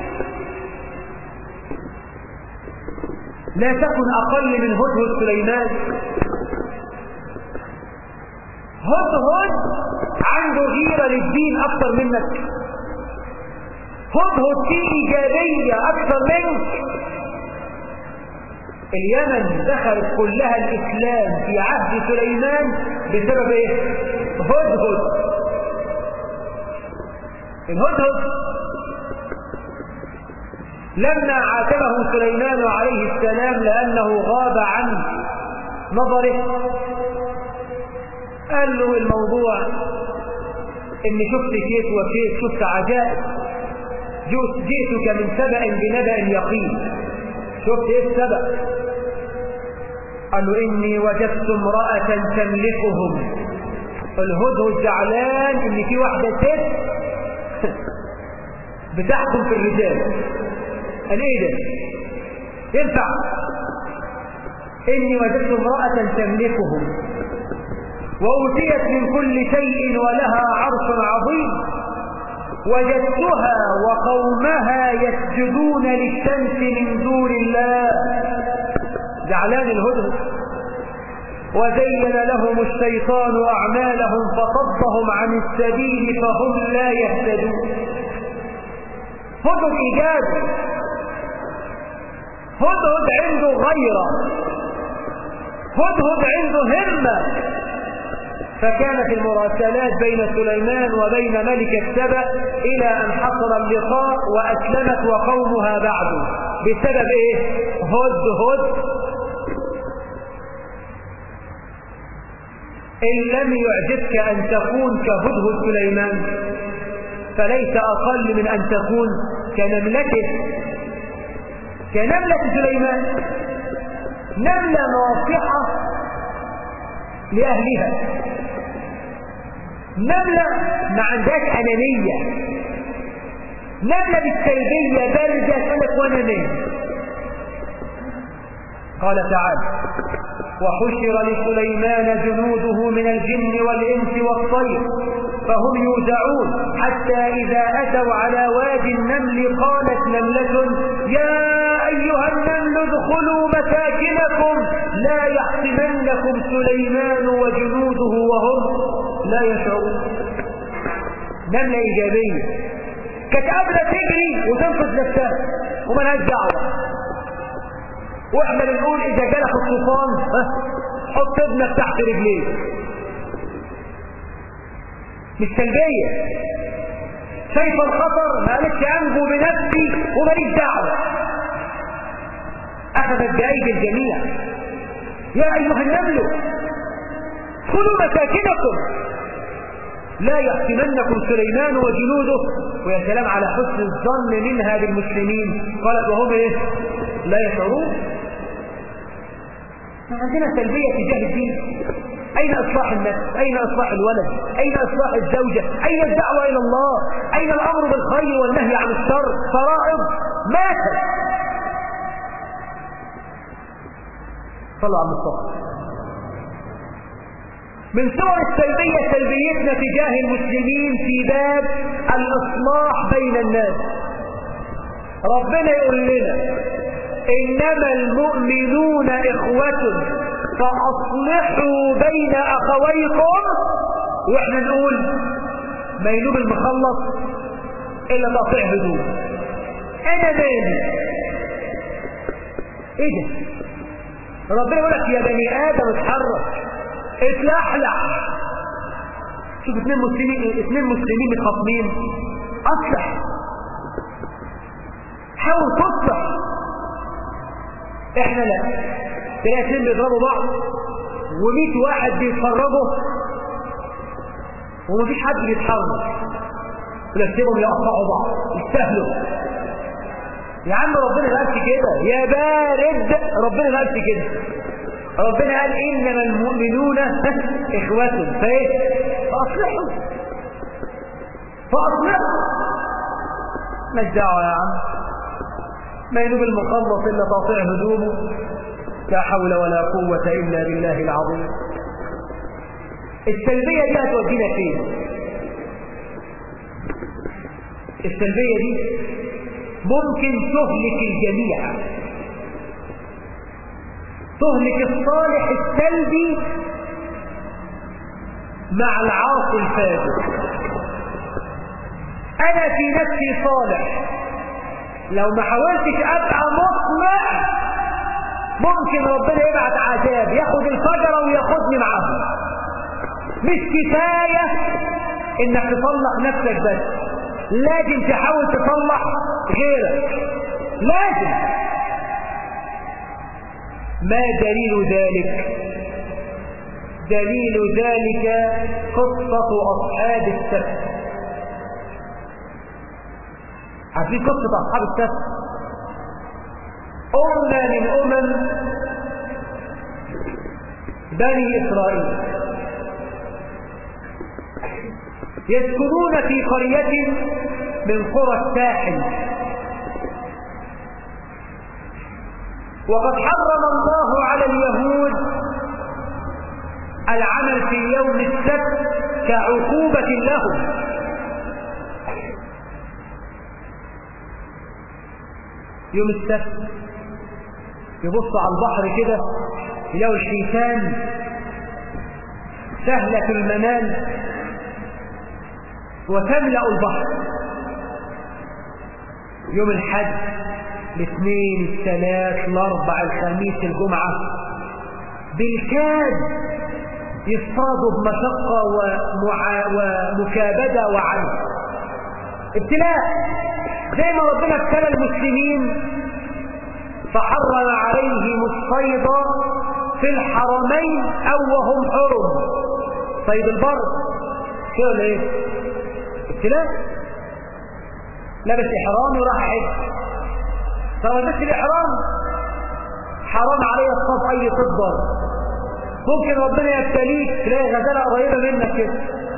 لا تكن أقل من هدهد سليمان هدهد عنده غيرة للدين أكثر منك هدهد فيه إيجابية أكثر منك اليمن دخلت كلها الإسلام في عهد سليمان بسبب إيه؟ هدهد الهدهد لما عاتبه سليمان عليه السلام لأنه غاب عن نظره قال له الموضوع إن شفت كيف وكيف شفت عجائب جئتك من سبأ بنبأ يقين شفت ايه السبب قال له إني وجدت امرأة تملكهم الهدهد زعلان إن في واحدة ست بتحكم في الرجال قال إيه ده؟ ينفع إني وجدت امرأة تملكهم وأوتيت من كل شيء ولها عرش عظيم وجدتها وقومها يسجدون للشمس من دون الله زعلان الهدهد وزين لهم الشيطان أعمالهم فصدهم عن السبيل فهم لا يهتدون هدهد إيجابي هدهد عنده غيرة هدهد عنده همة فكانت المراسلات بين سليمان وبين ملك السبأ إلى أن حصل اللقاء وأسلمت وقومها بعد بسبب إيه؟ هد هد إن لم يعجبك أن تكون كهدهد سليمان فليس أقل من أن تكون كنملته كنملة سليمان نملة ناصحة لأهلها نملة ما عندهاش أنانية نملة بالسلبية باردة سلك ونمين قال تعالى وحشر لسليمان جنوده من الجن والإنس والطير فهم يوزعون حتى إذا أتوا على وادي النمل قالت نملة يا أيها النمل ادخلوا مساكنكم لا يحطمنكم سليمان وجنوده وهم لا يشعرون نملة إيجابية كانت قابلة تجري وتنقذ نفسها وملهاش دعوة واحنا بنقول إذا جالك الطوفان حط ابنك تحت رجليك مش سلبية شايف الخطر ما قالتش أنجو بنفسي وماليش دعوة أخذت بأيدي الجميع يا أيها النمل خذوا مساكنكم لا يحتمنكم سليمان وجنوده ويا سلام على حسن الظن منها بالمسلمين قالت وهم ايه لا يشعرون عندنا سلبية تجاه الدين أين إصلاح النفس أين إصلاح الولد أين إصلاح الزوجة أين الدعوة إلى الله أين الأمر بالخير والنهي عن الشر فرائض ماتت صلوا على المصطفى من صور السلبية سلبيتنا تجاه المسلمين في باب الإصلاح بين الناس ربنا يقول لنا إنما المؤمنون إخوة فأصلحوا بين أخويكم وإحنا نقول ما ينوب المخلص إلا تقطيع هدوء أنا مالي إيه ده ربنا يقول لك يا بني آدم اتحرك اتلحلح شوف اثنين مسلمين اثنين مسلمين متخاصمين اصلح حاول تصلح احنا لا تلاقي اثنين بيضربوا بعض و100 واحد بيتفرجوا ومفيش حد بيتحرك ونسيبهم يقطعوا بعض يستاهلوا يا عم ربنا ما قالش كده يا بارد ربنا ما قالش كده ربنا قال انما المؤمنون اخوة فايه فاصلحوا فاصلحوا مش دعوه يا عم ما ينوب المخلص الا تقطيع هدومه لا حول ولا قوة الا بالله العظيم السلبية دي هتودينا فين السلبية دي ممكن تهلك الجميع تهلك الصالح السلبي مع العاصي الفاجر انا في نفسي صالح لو ما حاولتش ابقى مطمع ممكن ربنا يبعت عذاب ياخد الفجر وياخدني معاه مش كفايه انك تصلح نفسك بس لازم تحاول تصلح غيرك لازم ما دليل ذلك دليل ذلك قصة أصحاب السبت عارفين قصة أصحاب السبت أمة من أمم بني إسرائيل يسكنون في قرية من قرى الساحل وقد حرم الله على اليهود العمل في يوم السبت كعقوبة لهم يوم السبت يبصوا على البحر كده يلاقوا الحيتان سهلة المنال وتملأ البحر يوم الحد الاثنين الثلاث الاربع الخميس الجمعة بالكاد يصطادوا بمشقة ومع... ومكابدة وعنف ابتلاء زي ما ربنا ابتلى المسلمين فحرم عليهم الصيد في الحرمين او وهم حرم صيد البر كده ولا ايه ابتلاء لبس احرام وراح حج طب لبس الاحرام حرام عليه الصاد اي صدر ممكن ربنا يبتليك تلاقي غزاله قريبه منك كده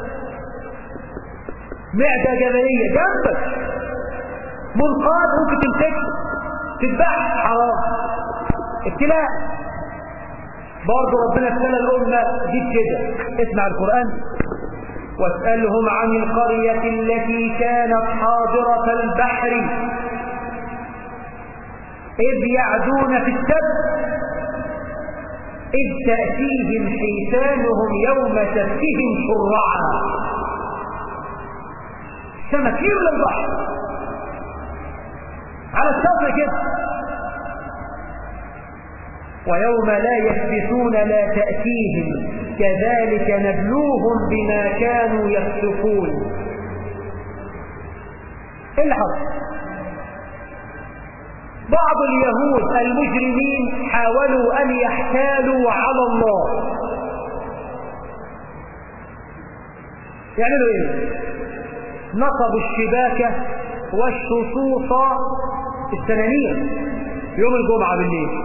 معده جبليه جنبك منقاد ممكن تمسكه تذبح حرام ابتلاء برضه ربنا ابتلى الامه دي كده اسمع القران واسألهم عن القرية التي كانت حاضرة البحر إذ يعدون في السبت إذ تأتيهم حيتانهم يوم سبتهم شرعا سمك يملى البحر على السطر كده ويوم لا يثبتون لا تأتيهم كذلك نبلوهم بما كانوا يفسقون ايه اللي حصل بعض اليهود المجرمين حاولوا ان يحتالوا على الله يعملوا ايه نصبوا الشباكة والشصوص السنانية يوم الجمعة بالليل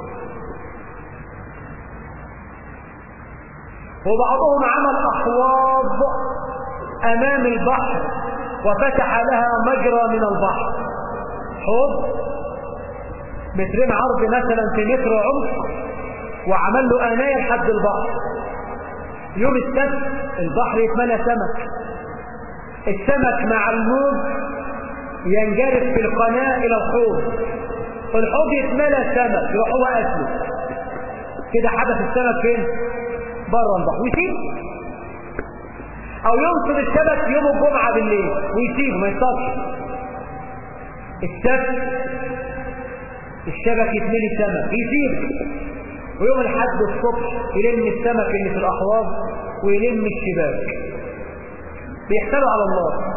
وبعضهم عمل أحواض أمام البحر وفتح لها مجرى من البحر حوض مترين عرض مثلا في متر عمق وعمل له آناية لحد البحر يوم السبت البحر يتملى سمك السمك مع الموج ينجرف في القناة إلى الحوض الحوض يتملى سمك يروح هو أسله كده حدث السمك فين؟ بره البحر ويسيب او ينصب الشبك يوم الجمعة بالليل ويسيبه ما يصطادش السبت الشبك يتملي سمك يسيبه ويوم الحد الصبح يلم السمك اللي في الاحواض ويلم الشباك بيحتالوا على الله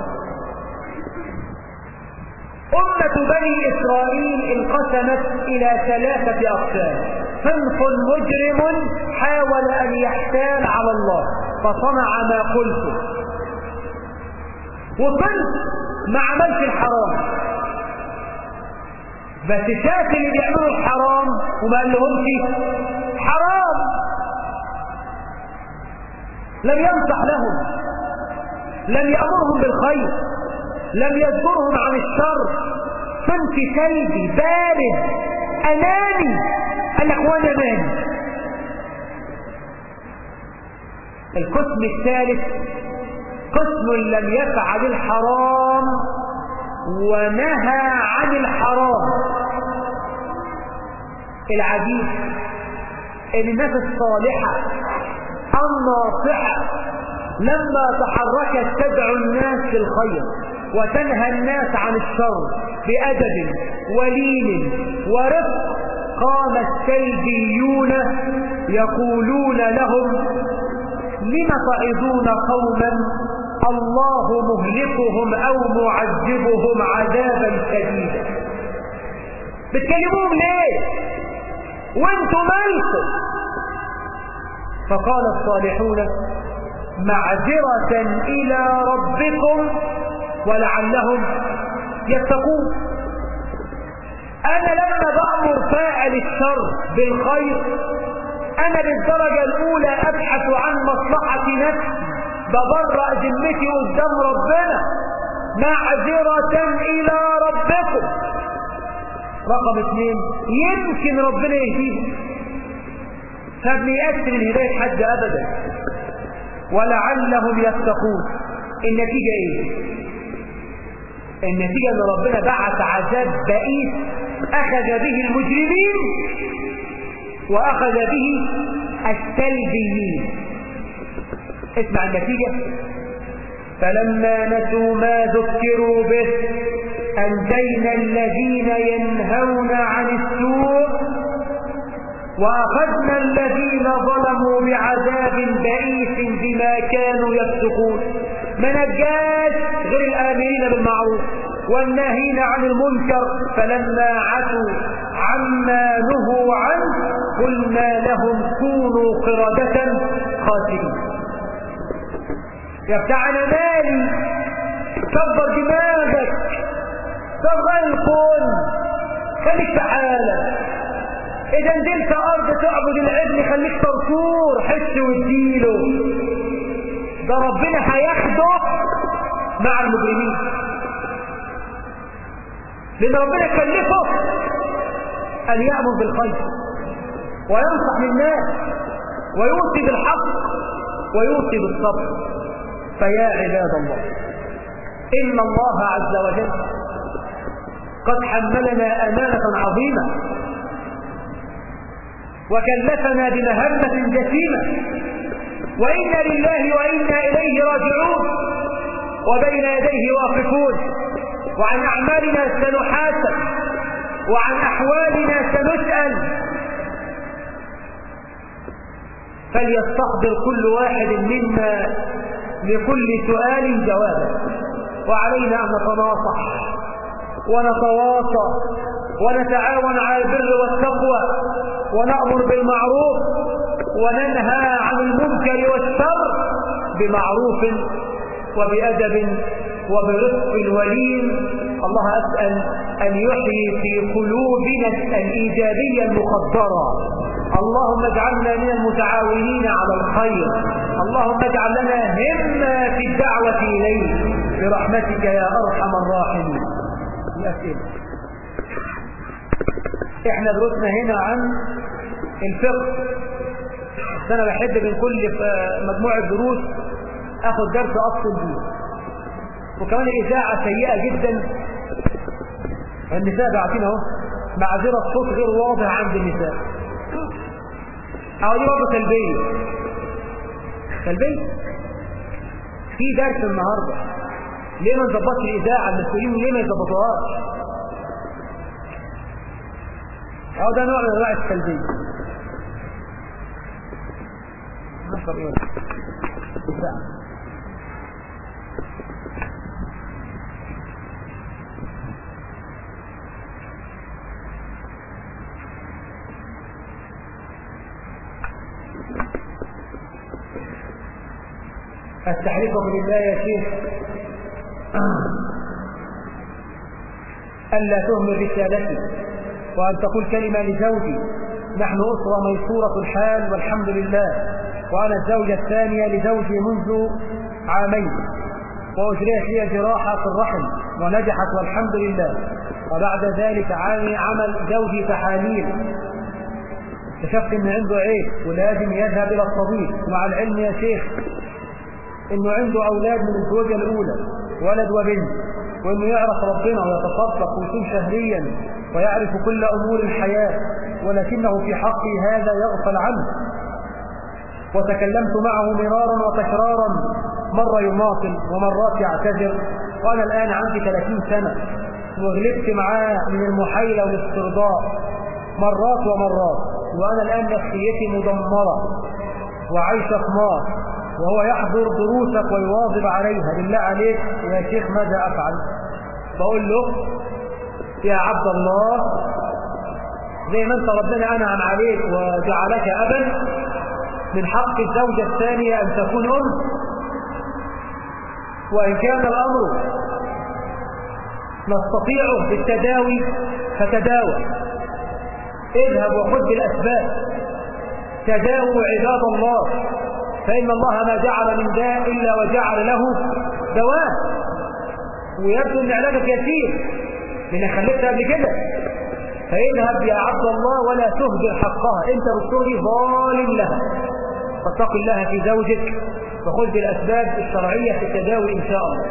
أمة بني إسرائيل انقسمت إلى ثلاثة أقسام صنف مجرم حاول أن يحتال على الله فصنع ما قلته وصنف ما عملش الحرام بس شاف اللي بيعملوا الحرام وما قال لهمش حرام لم ينصح لهم لم يأمرهم بالخير لم يذكرهم عن الشر صنف سلبي بارد أناني قال لك وانا مالي القسم الثالث قسم لم يفعل الحرام ونهى عن الحرام العجيب ان الناس الصالحة الناصحة لما تحركت تدعو الناس للخير وتنهى الناس عن الشر بأدب ولين ورفق قام السلبيون يقولون لهم لم تعظون قوما الله مهلكهم أو معذبهم عذابا شديدا بتكلموهم ليه وانتم مالكم فقال الصالحون معذرة إلى ربكم ولعلهم يتقون أنا لما بأمر فاعل الشر بالخير أنا بالدرجة الأولى أبحث عن مصلحة نفسي ببرأ ذمتي قدام ربنا معذرة إلى ربكم رقم اثنين يمكن ربنا يهديهم فابن يأثر من هداية حد أبدا ولعلهم يتقون النتيجة ايه النتيجة ان ربنا بعث عذاب بئيس اخذ به المجرمين واخذ به السلبيين اسمع النتيجة فلما نسوا ما ذكروا به أنجينا الذين ينهون عن السوء وأخذنا الذين ظلموا بعذاب بئيس بما كانوا يفسقون ما نجاش غير الآمرين بالمعروف والناهين عن المنكر فلما عتوا عما نهوا عنه قلنا لهم كونوا قردة خاسرين يا بتاع انا مالي كبر دماغك صغر الكون خليك في حالك اذا نزلت ارض تعبد العجل خليك صرصور حس واديله ده ربنا هياخده مع المجرمين لان ربنا كلفه ان يامر بالخير وينصح للناس ويوصي بالحق ويوصي بالصبر فيا عباد الله إن الله عز وجل قد حملنا أمانة عظيمة وكلفنا بمهمة جسيمة وإنا لله وإنا إليه راجعون وبين يديه واقفون وعن أعمالنا سنحاسب وعن أحوالنا سنسأل فليستحضر كل واحد منا لكل سؤال جوابا وعلينا أن نتناصح ونتواصى ونتعاون على البر والتقوى ونأمر بالمعروف وننهى عن المنكر والشر بمعروف وبأدب وبرفق ولين الله أسأل أن يحيي في قلوبنا الإيجابية المخدرة اللهم اجعلنا من المتعاونين على الخير اللهم اجعل لنا همة في الدعوة إليه برحمتك يا أرحم الراحمين الأسئلة احنا دروسنا هنا عن الفقه بس انا بحب من كل مجموعة دروس اخد درس افصل بيه وكمان الاذاعة سيئة جدا النساء بعتين اهو معذرة صوت غير واضح عند النساء اهو دي برضه سلبية سلبية في درس النهارده ليه ما نظبطش الاذاعه المسؤولين ليه ما يظبطوهاش اه ده نوع من انواع السلبيه نشرب ايه التحريف بالله يا شيخ ألا تهمل رسالتي وأن تقول كلمة لزوجي نحن أسرة ميسورة الحال والحمد لله وأنا الزوجة الثانية لزوجي منذ عامين وأجريت لي جراحة في الرحم ونجحت والحمد لله وبعد ذلك عمل زوجي تحاليل اكتشفت ان عنده عيب ولازم يذهب الى الطبيب ومع العلم يا شيخ انه عنده اولاد من الزوجه الاولى ولد وبنت وانه يعرف ربنا ويتصدق ويصوم شهريا ويعرف كل امور الحياه ولكنه في حقي هذا يغفل عنه وتكلمت معه مرارا وتكرارا مرة يماطل ومرات يعتذر وأنا الآن عندي 30 سنة وغلبت معاه من المحايلة والاسترضاء مرات ومرات وأنا الآن نفسيتي مدمرة وعايشة في نار وهو يحضر دروسك ويواظب عليها بالله عليك يا شيخ ماذا أفعل بقول له يا عبد الله زي ما انت ربنا أنعم عليك وجعلك أبا من حق الزوجة الثانية أن تكون أم وإن كان الأمر نستطيع بالتداوي فتداوى اذهب وخذ بالأسباب تداووا عباد الله فإن الله ما جعل من داء إلا وجعل له دواء ويبدو أن علاجك يسير لأن خليتها قبل كده فاذهب يا عبد الله ولا تهدر حقها انت بالصوري ظالم لها فاتق الله في زوجك وخذ بالأسباب الشرعية في التداوي إن شاء الله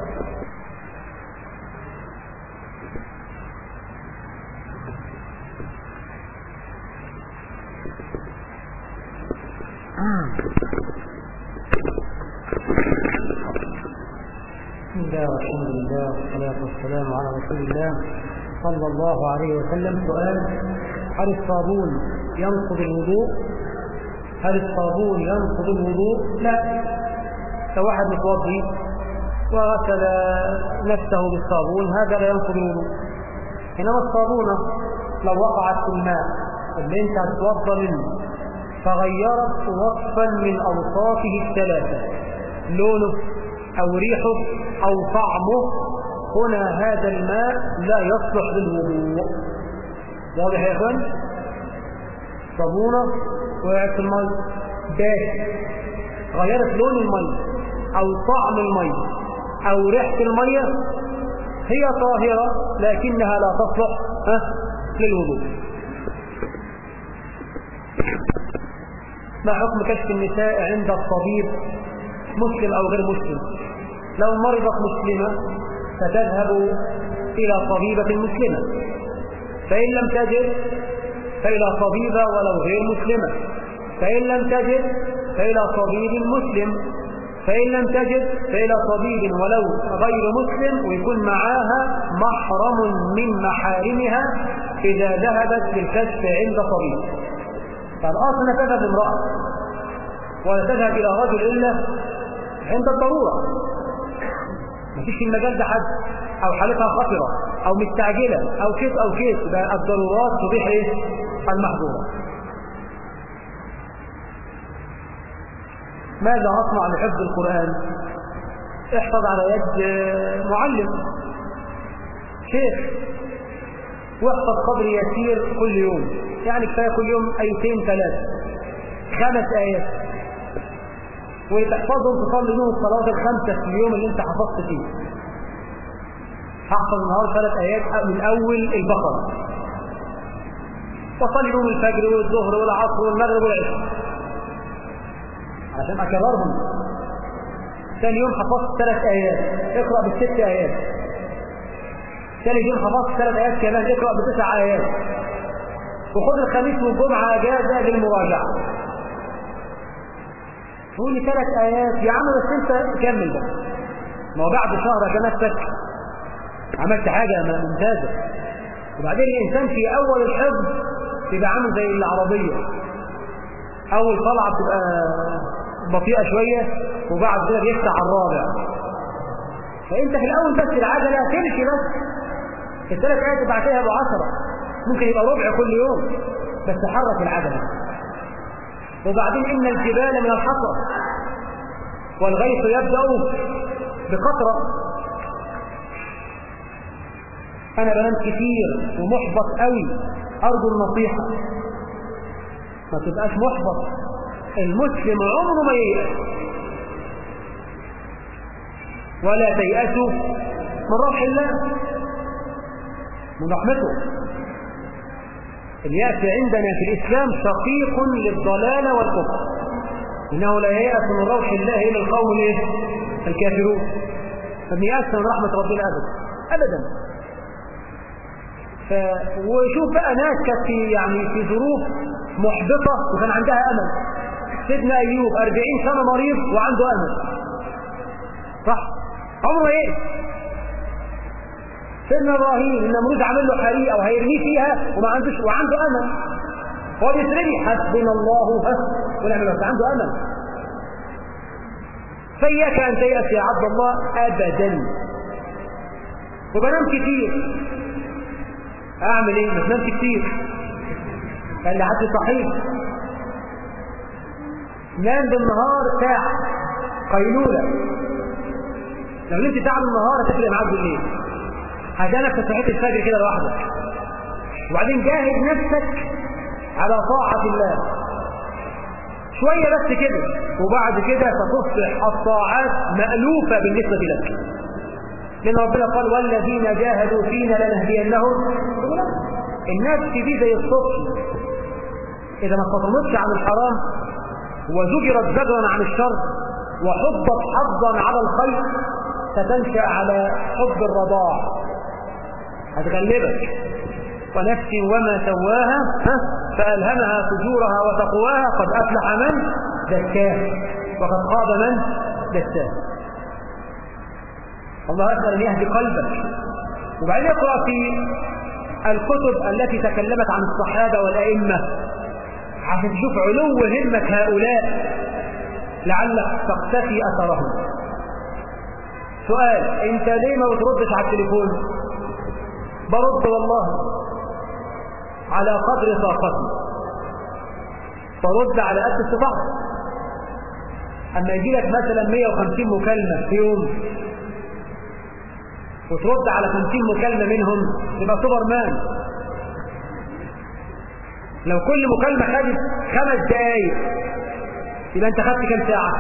بسم الله والحمد لله والصلاة والسلام على رسول الله صلى الله عليه وسلم سؤال هل الصابون ينقض الوضوء هل الصابون ينقض الوضوء لا لو واحد متوضي وغسل نفسه بالصابون هذا لا ينقض الوضوء انما الصابونه لو وقعت في الماء اللي انت هتتوضا منه فغيرت وصفا من اوصافه الثلاثه لونه او ريحه او طعمه هنا هذا الماء لا يصلح للوضوء واضح يا اخوان صابونه وقعت في المي داش غيرت لون المي او طعم المي او ريحه الميه هي طاهره لكنها لا تصلح للوضوء ما حكم كشف النساء عند الطبيب مسلم او غير مسلم لو مرضت مسلمه فتذهب الى طبيبه مسلمه فان لم تجد فإلى طبيبة ولو غير مسلمة فإن لم تجد فإلى طبيب مسلم فإن لم تجد فإلى طبيب ولو غير مسلم ويكون معاها محرم من محارمها إذا ذهبت للكشف عند طبيب فالأصل أنها تذهب امرأة ولا تذهب إلى رجل إلا عند الضرورة ما فيش المجال ده حد أو حالتها خطرة أو مستعجلة أو كيس أو كيس ده الضرورات تبيح إيه؟ المحظورة ماذا أصنع لحفظ القرآن احفظ على يد معلم شيخ واحفظ قدر يسير كل يوم يعني كفاية كل يوم ايتين ثلاثة خمس آيات وتحفظهم تصلي بهم الصلوات الخمسة في اليوم اللي انت حفظت فيه هحفظ النهارده ثلاث آيات من أول البقرة وصلي بهم الفجر والظهر والعصر والمغرب والعشاء عشان أكررهم ثاني يوم حفظت ثلاث آيات اقرأ بالست آيات ثاني يوم حفظت ثلاث آيات كمان اقرأ بتسع آيات وخذ الخميس والجمعة أجازة للمراجعة تقول لي ثلاث آيات يا عم بس أنت كمل بقى ما هو بعد شهر كنفسك عملت حاجة ممتازة وبعدين الإنسان في أول الحفظ تبقى عامل زي العربية أول طلعة بتبقى بطيئة شوية وبعد كده بيفتح على الرابع فأنت في الأول بس العجلة تمشي بس الثلاث آيات بعدها بعشرة ممكن يبقى ربع كل يوم بس حرك العجلة وبعدين إن الجبال من الحصى والغيث يبدأ بقطرة أنا بنام كتير ومحبط قوي أرجو النصيحة ما تبقاش محبط المسلم عمره ما ييأس ولا تيأسوا من روح الله من رحمته اليأس عندنا في الإسلام شقيق للضلال والكفر إنه لا ييأس من روح الله إلا القوم الكافرون فمن يأس من رحمة ربنا أبدا أبدا ف... وشوف بقى ناس كانت في يعني في ظروف محبطة وكان عندها أمل سيدنا أيوب 40 سنة مريض وعنده أمل صح عمره إيه سيدنا إبراهيم النمرود عامل له حريقة وهيرميه فيها وما عندوش وعنده أمل هو بيسرني حسبنا الله حسب ونعم الوكيل عنده أمل فإياك أن تيأس يا عبد الله أبدا وبنام كتير أعمل إيه؟ ما تنامش كتير قال لي حد صحيح نام بالنهار ساعة قيلولة لو نمت ساعة بالنهار هتفرق معاك بالليل هتلاقي نفسك صحيت الفجر كده لوحدك وبعدين جاهد نفسك على طاعة الله شوية بس كده وبعد كده ستصبح الطاعات مألوفة بالنسبة لك لأن ربنا قال والذين جاهدوا فينا لنهدينهم النفس دي زي الصبح إذا ما استطمتش عن الحرام وزجرت زجرا عن الشر وحبت حظا على الخير ستنشأ على حب الرضاع هتغلبك ونفس وما سواها فألهمها فجورها وتقواها قد أفلح من زكاها وقد خاب من دساها الله أسأل أن يهدي قلبك وبعدين اقرأ في الكتب التي تكلمت عن الصحابة والأئمة عشان تشوف علو همة هؤلاء لعلك تقتفي أثرهم سؤال انت ليه ما بتردش على التليفون برد والله على قدر طاقتي برد على قد استطاعتي اما يجي لك مثلا 150 مكالمه في يوم وترد على 50 مكالمه منهم يبقى سوبر مان لو كل مكالمه خدت خمس دقائق يبقى انت خدت كام ساعه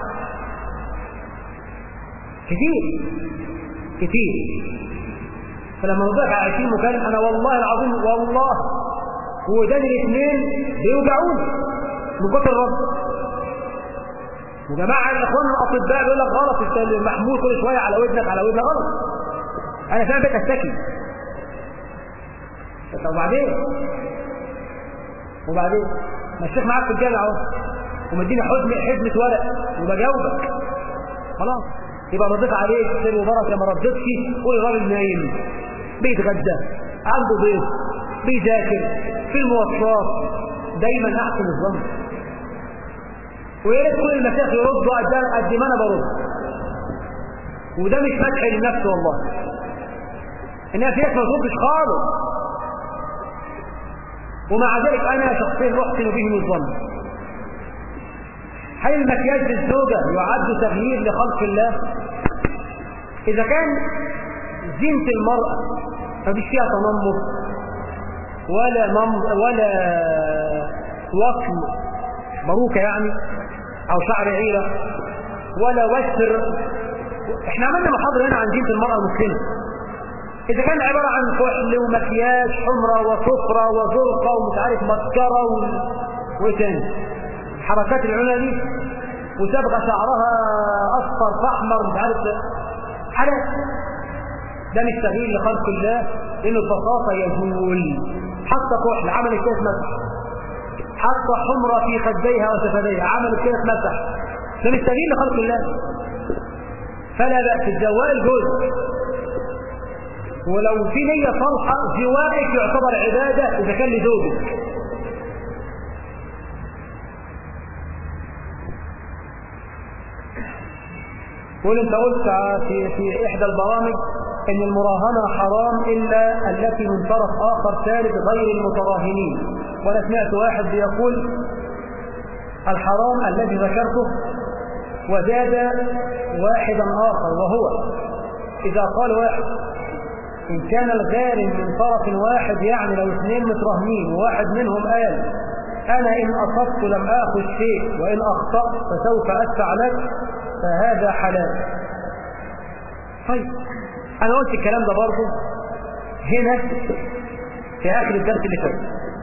كتير كتير فلما نضيع على 20 مكالمة أنا والله العظيم والله وداني الاثنين بيوجعوني من كتر الرد وجماعة الإخوان الأطباء بيقول لك غلط أنت محمول كل شوية على ودنك على ودنك غلط أنا فاهم بقيت أشتكي طب وبعدين وبعدين ما الشيخ معاك في الجامعة أهو ومديني حزمة حزمة ورق وبجاوبك خلاص يبقى رديت عليك خير وبركه ما ردتش قول الراجل نايم بيتغدى عنده ضيف بيذاكر في المواصلات دايما احسن الظن ويا ريت كل المشايخ يردوا قد قد ما انا برد وده مش مدح للنفس والله انها في ناس ما تردش خالص ومع ذلك انا شخصيا احسن بهم الظن هل المكياج للزوجة يعد تغيير لخلق الله إذا كان زينة المرأة ما فيش فيها تنمر ولا مم ولا وصل باروكة يعني أو شعر عيرة ولا وسر احنا عملنا محاضرة هنا عن زينة المرأة المسلمة إذا كان عبارة عن كحل ومكياج حمرة وصفرة وزرقة ومش عارف مسكرة و... وإيه تاني حركات العلا دي وتبقى شعرها اصفر فاحمر مش عارف حدث ده مش تغيير لخلق الله لانه ببساطه يزول حتى كحل عملت كده مسح حتى حمرة في خديها وشفتيها عملت كده مسح فبيستجيب لخلق الله فلا بأس الجواء الجزء ولو في نية صالحة جوائك يعتبر عبادة إذا كان لزوجك قول انت قلت في في احدى البرامج ان المراهنه حرام الا التي من طرف اخر ثالث غير المتراهنين وانا سمعت واحد بيقول الحرام الذي ذكرته وزاد واحدا اخر وهو اذا قال واحد ان كان الغارم من طرف واحد يعني لو اثنين متراهنين وواحد منهم قال انا ان اصبت لم اخذ شيء وان اخطات فسوف ادفع لك فهذا حلال طيب انا قلت الكلام ده برضه هنا في اخر الدرس اللي فات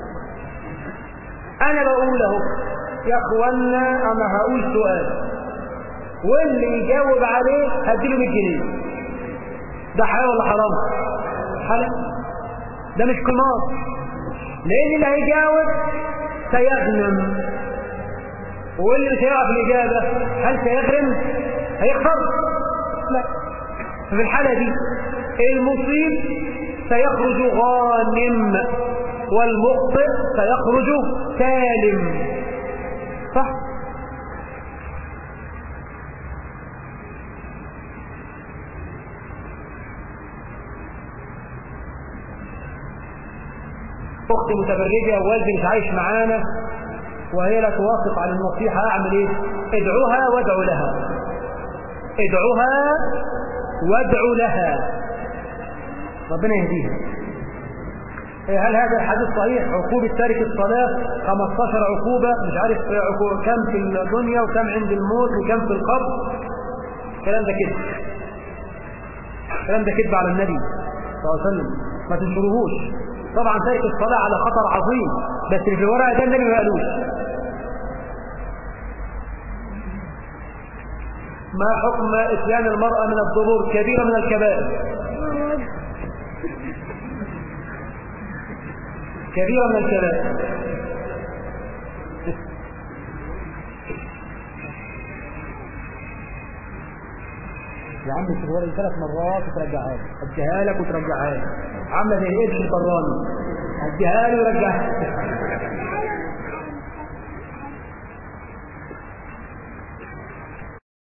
انا بقول اهو يا اخوانا انا هقول سؤال واللي يجاوب عليه هديله 100 جنيه ده حلال ولا حرام حلال ده مش قمار لان اللي هيجاوب سيغنم واللي مش هيعرف الإجابة هل سيغرم؟ هيخسر؟ لا في الحالة دي المصيب سيخرج غانم والمخطئ سيخرج سالم صح؟ اختي متبرجه ووالدي مش عايش معانا وهي لا توافق على النصيحة أعمل إيه ادعوها وادعو لها ادعوها وادعو لها ربنا يهديها هل هذا الحديث صحيح عقوبة تارك الصلاة 15 عقوبة مش عارف عقوبة كم في الدنيا وكم عند الموت وكم في القبر الكلام ده كده الكلام ده كذب على النبي صلى الله عليه وسلم ما تنشروهوش طبعا تارك الصلاة على خطر عظيم بس اللي في الورقة ده النبي ما قالوش ما حكم اتيان المرأة من الضرور كبيرة من الكبائر كبيرة من الكبائر يا عم الشغل ثلاث مرات وترجعها لي اديها لك وترجعها لي عامله زي القرش البراني اديها لي ورجعها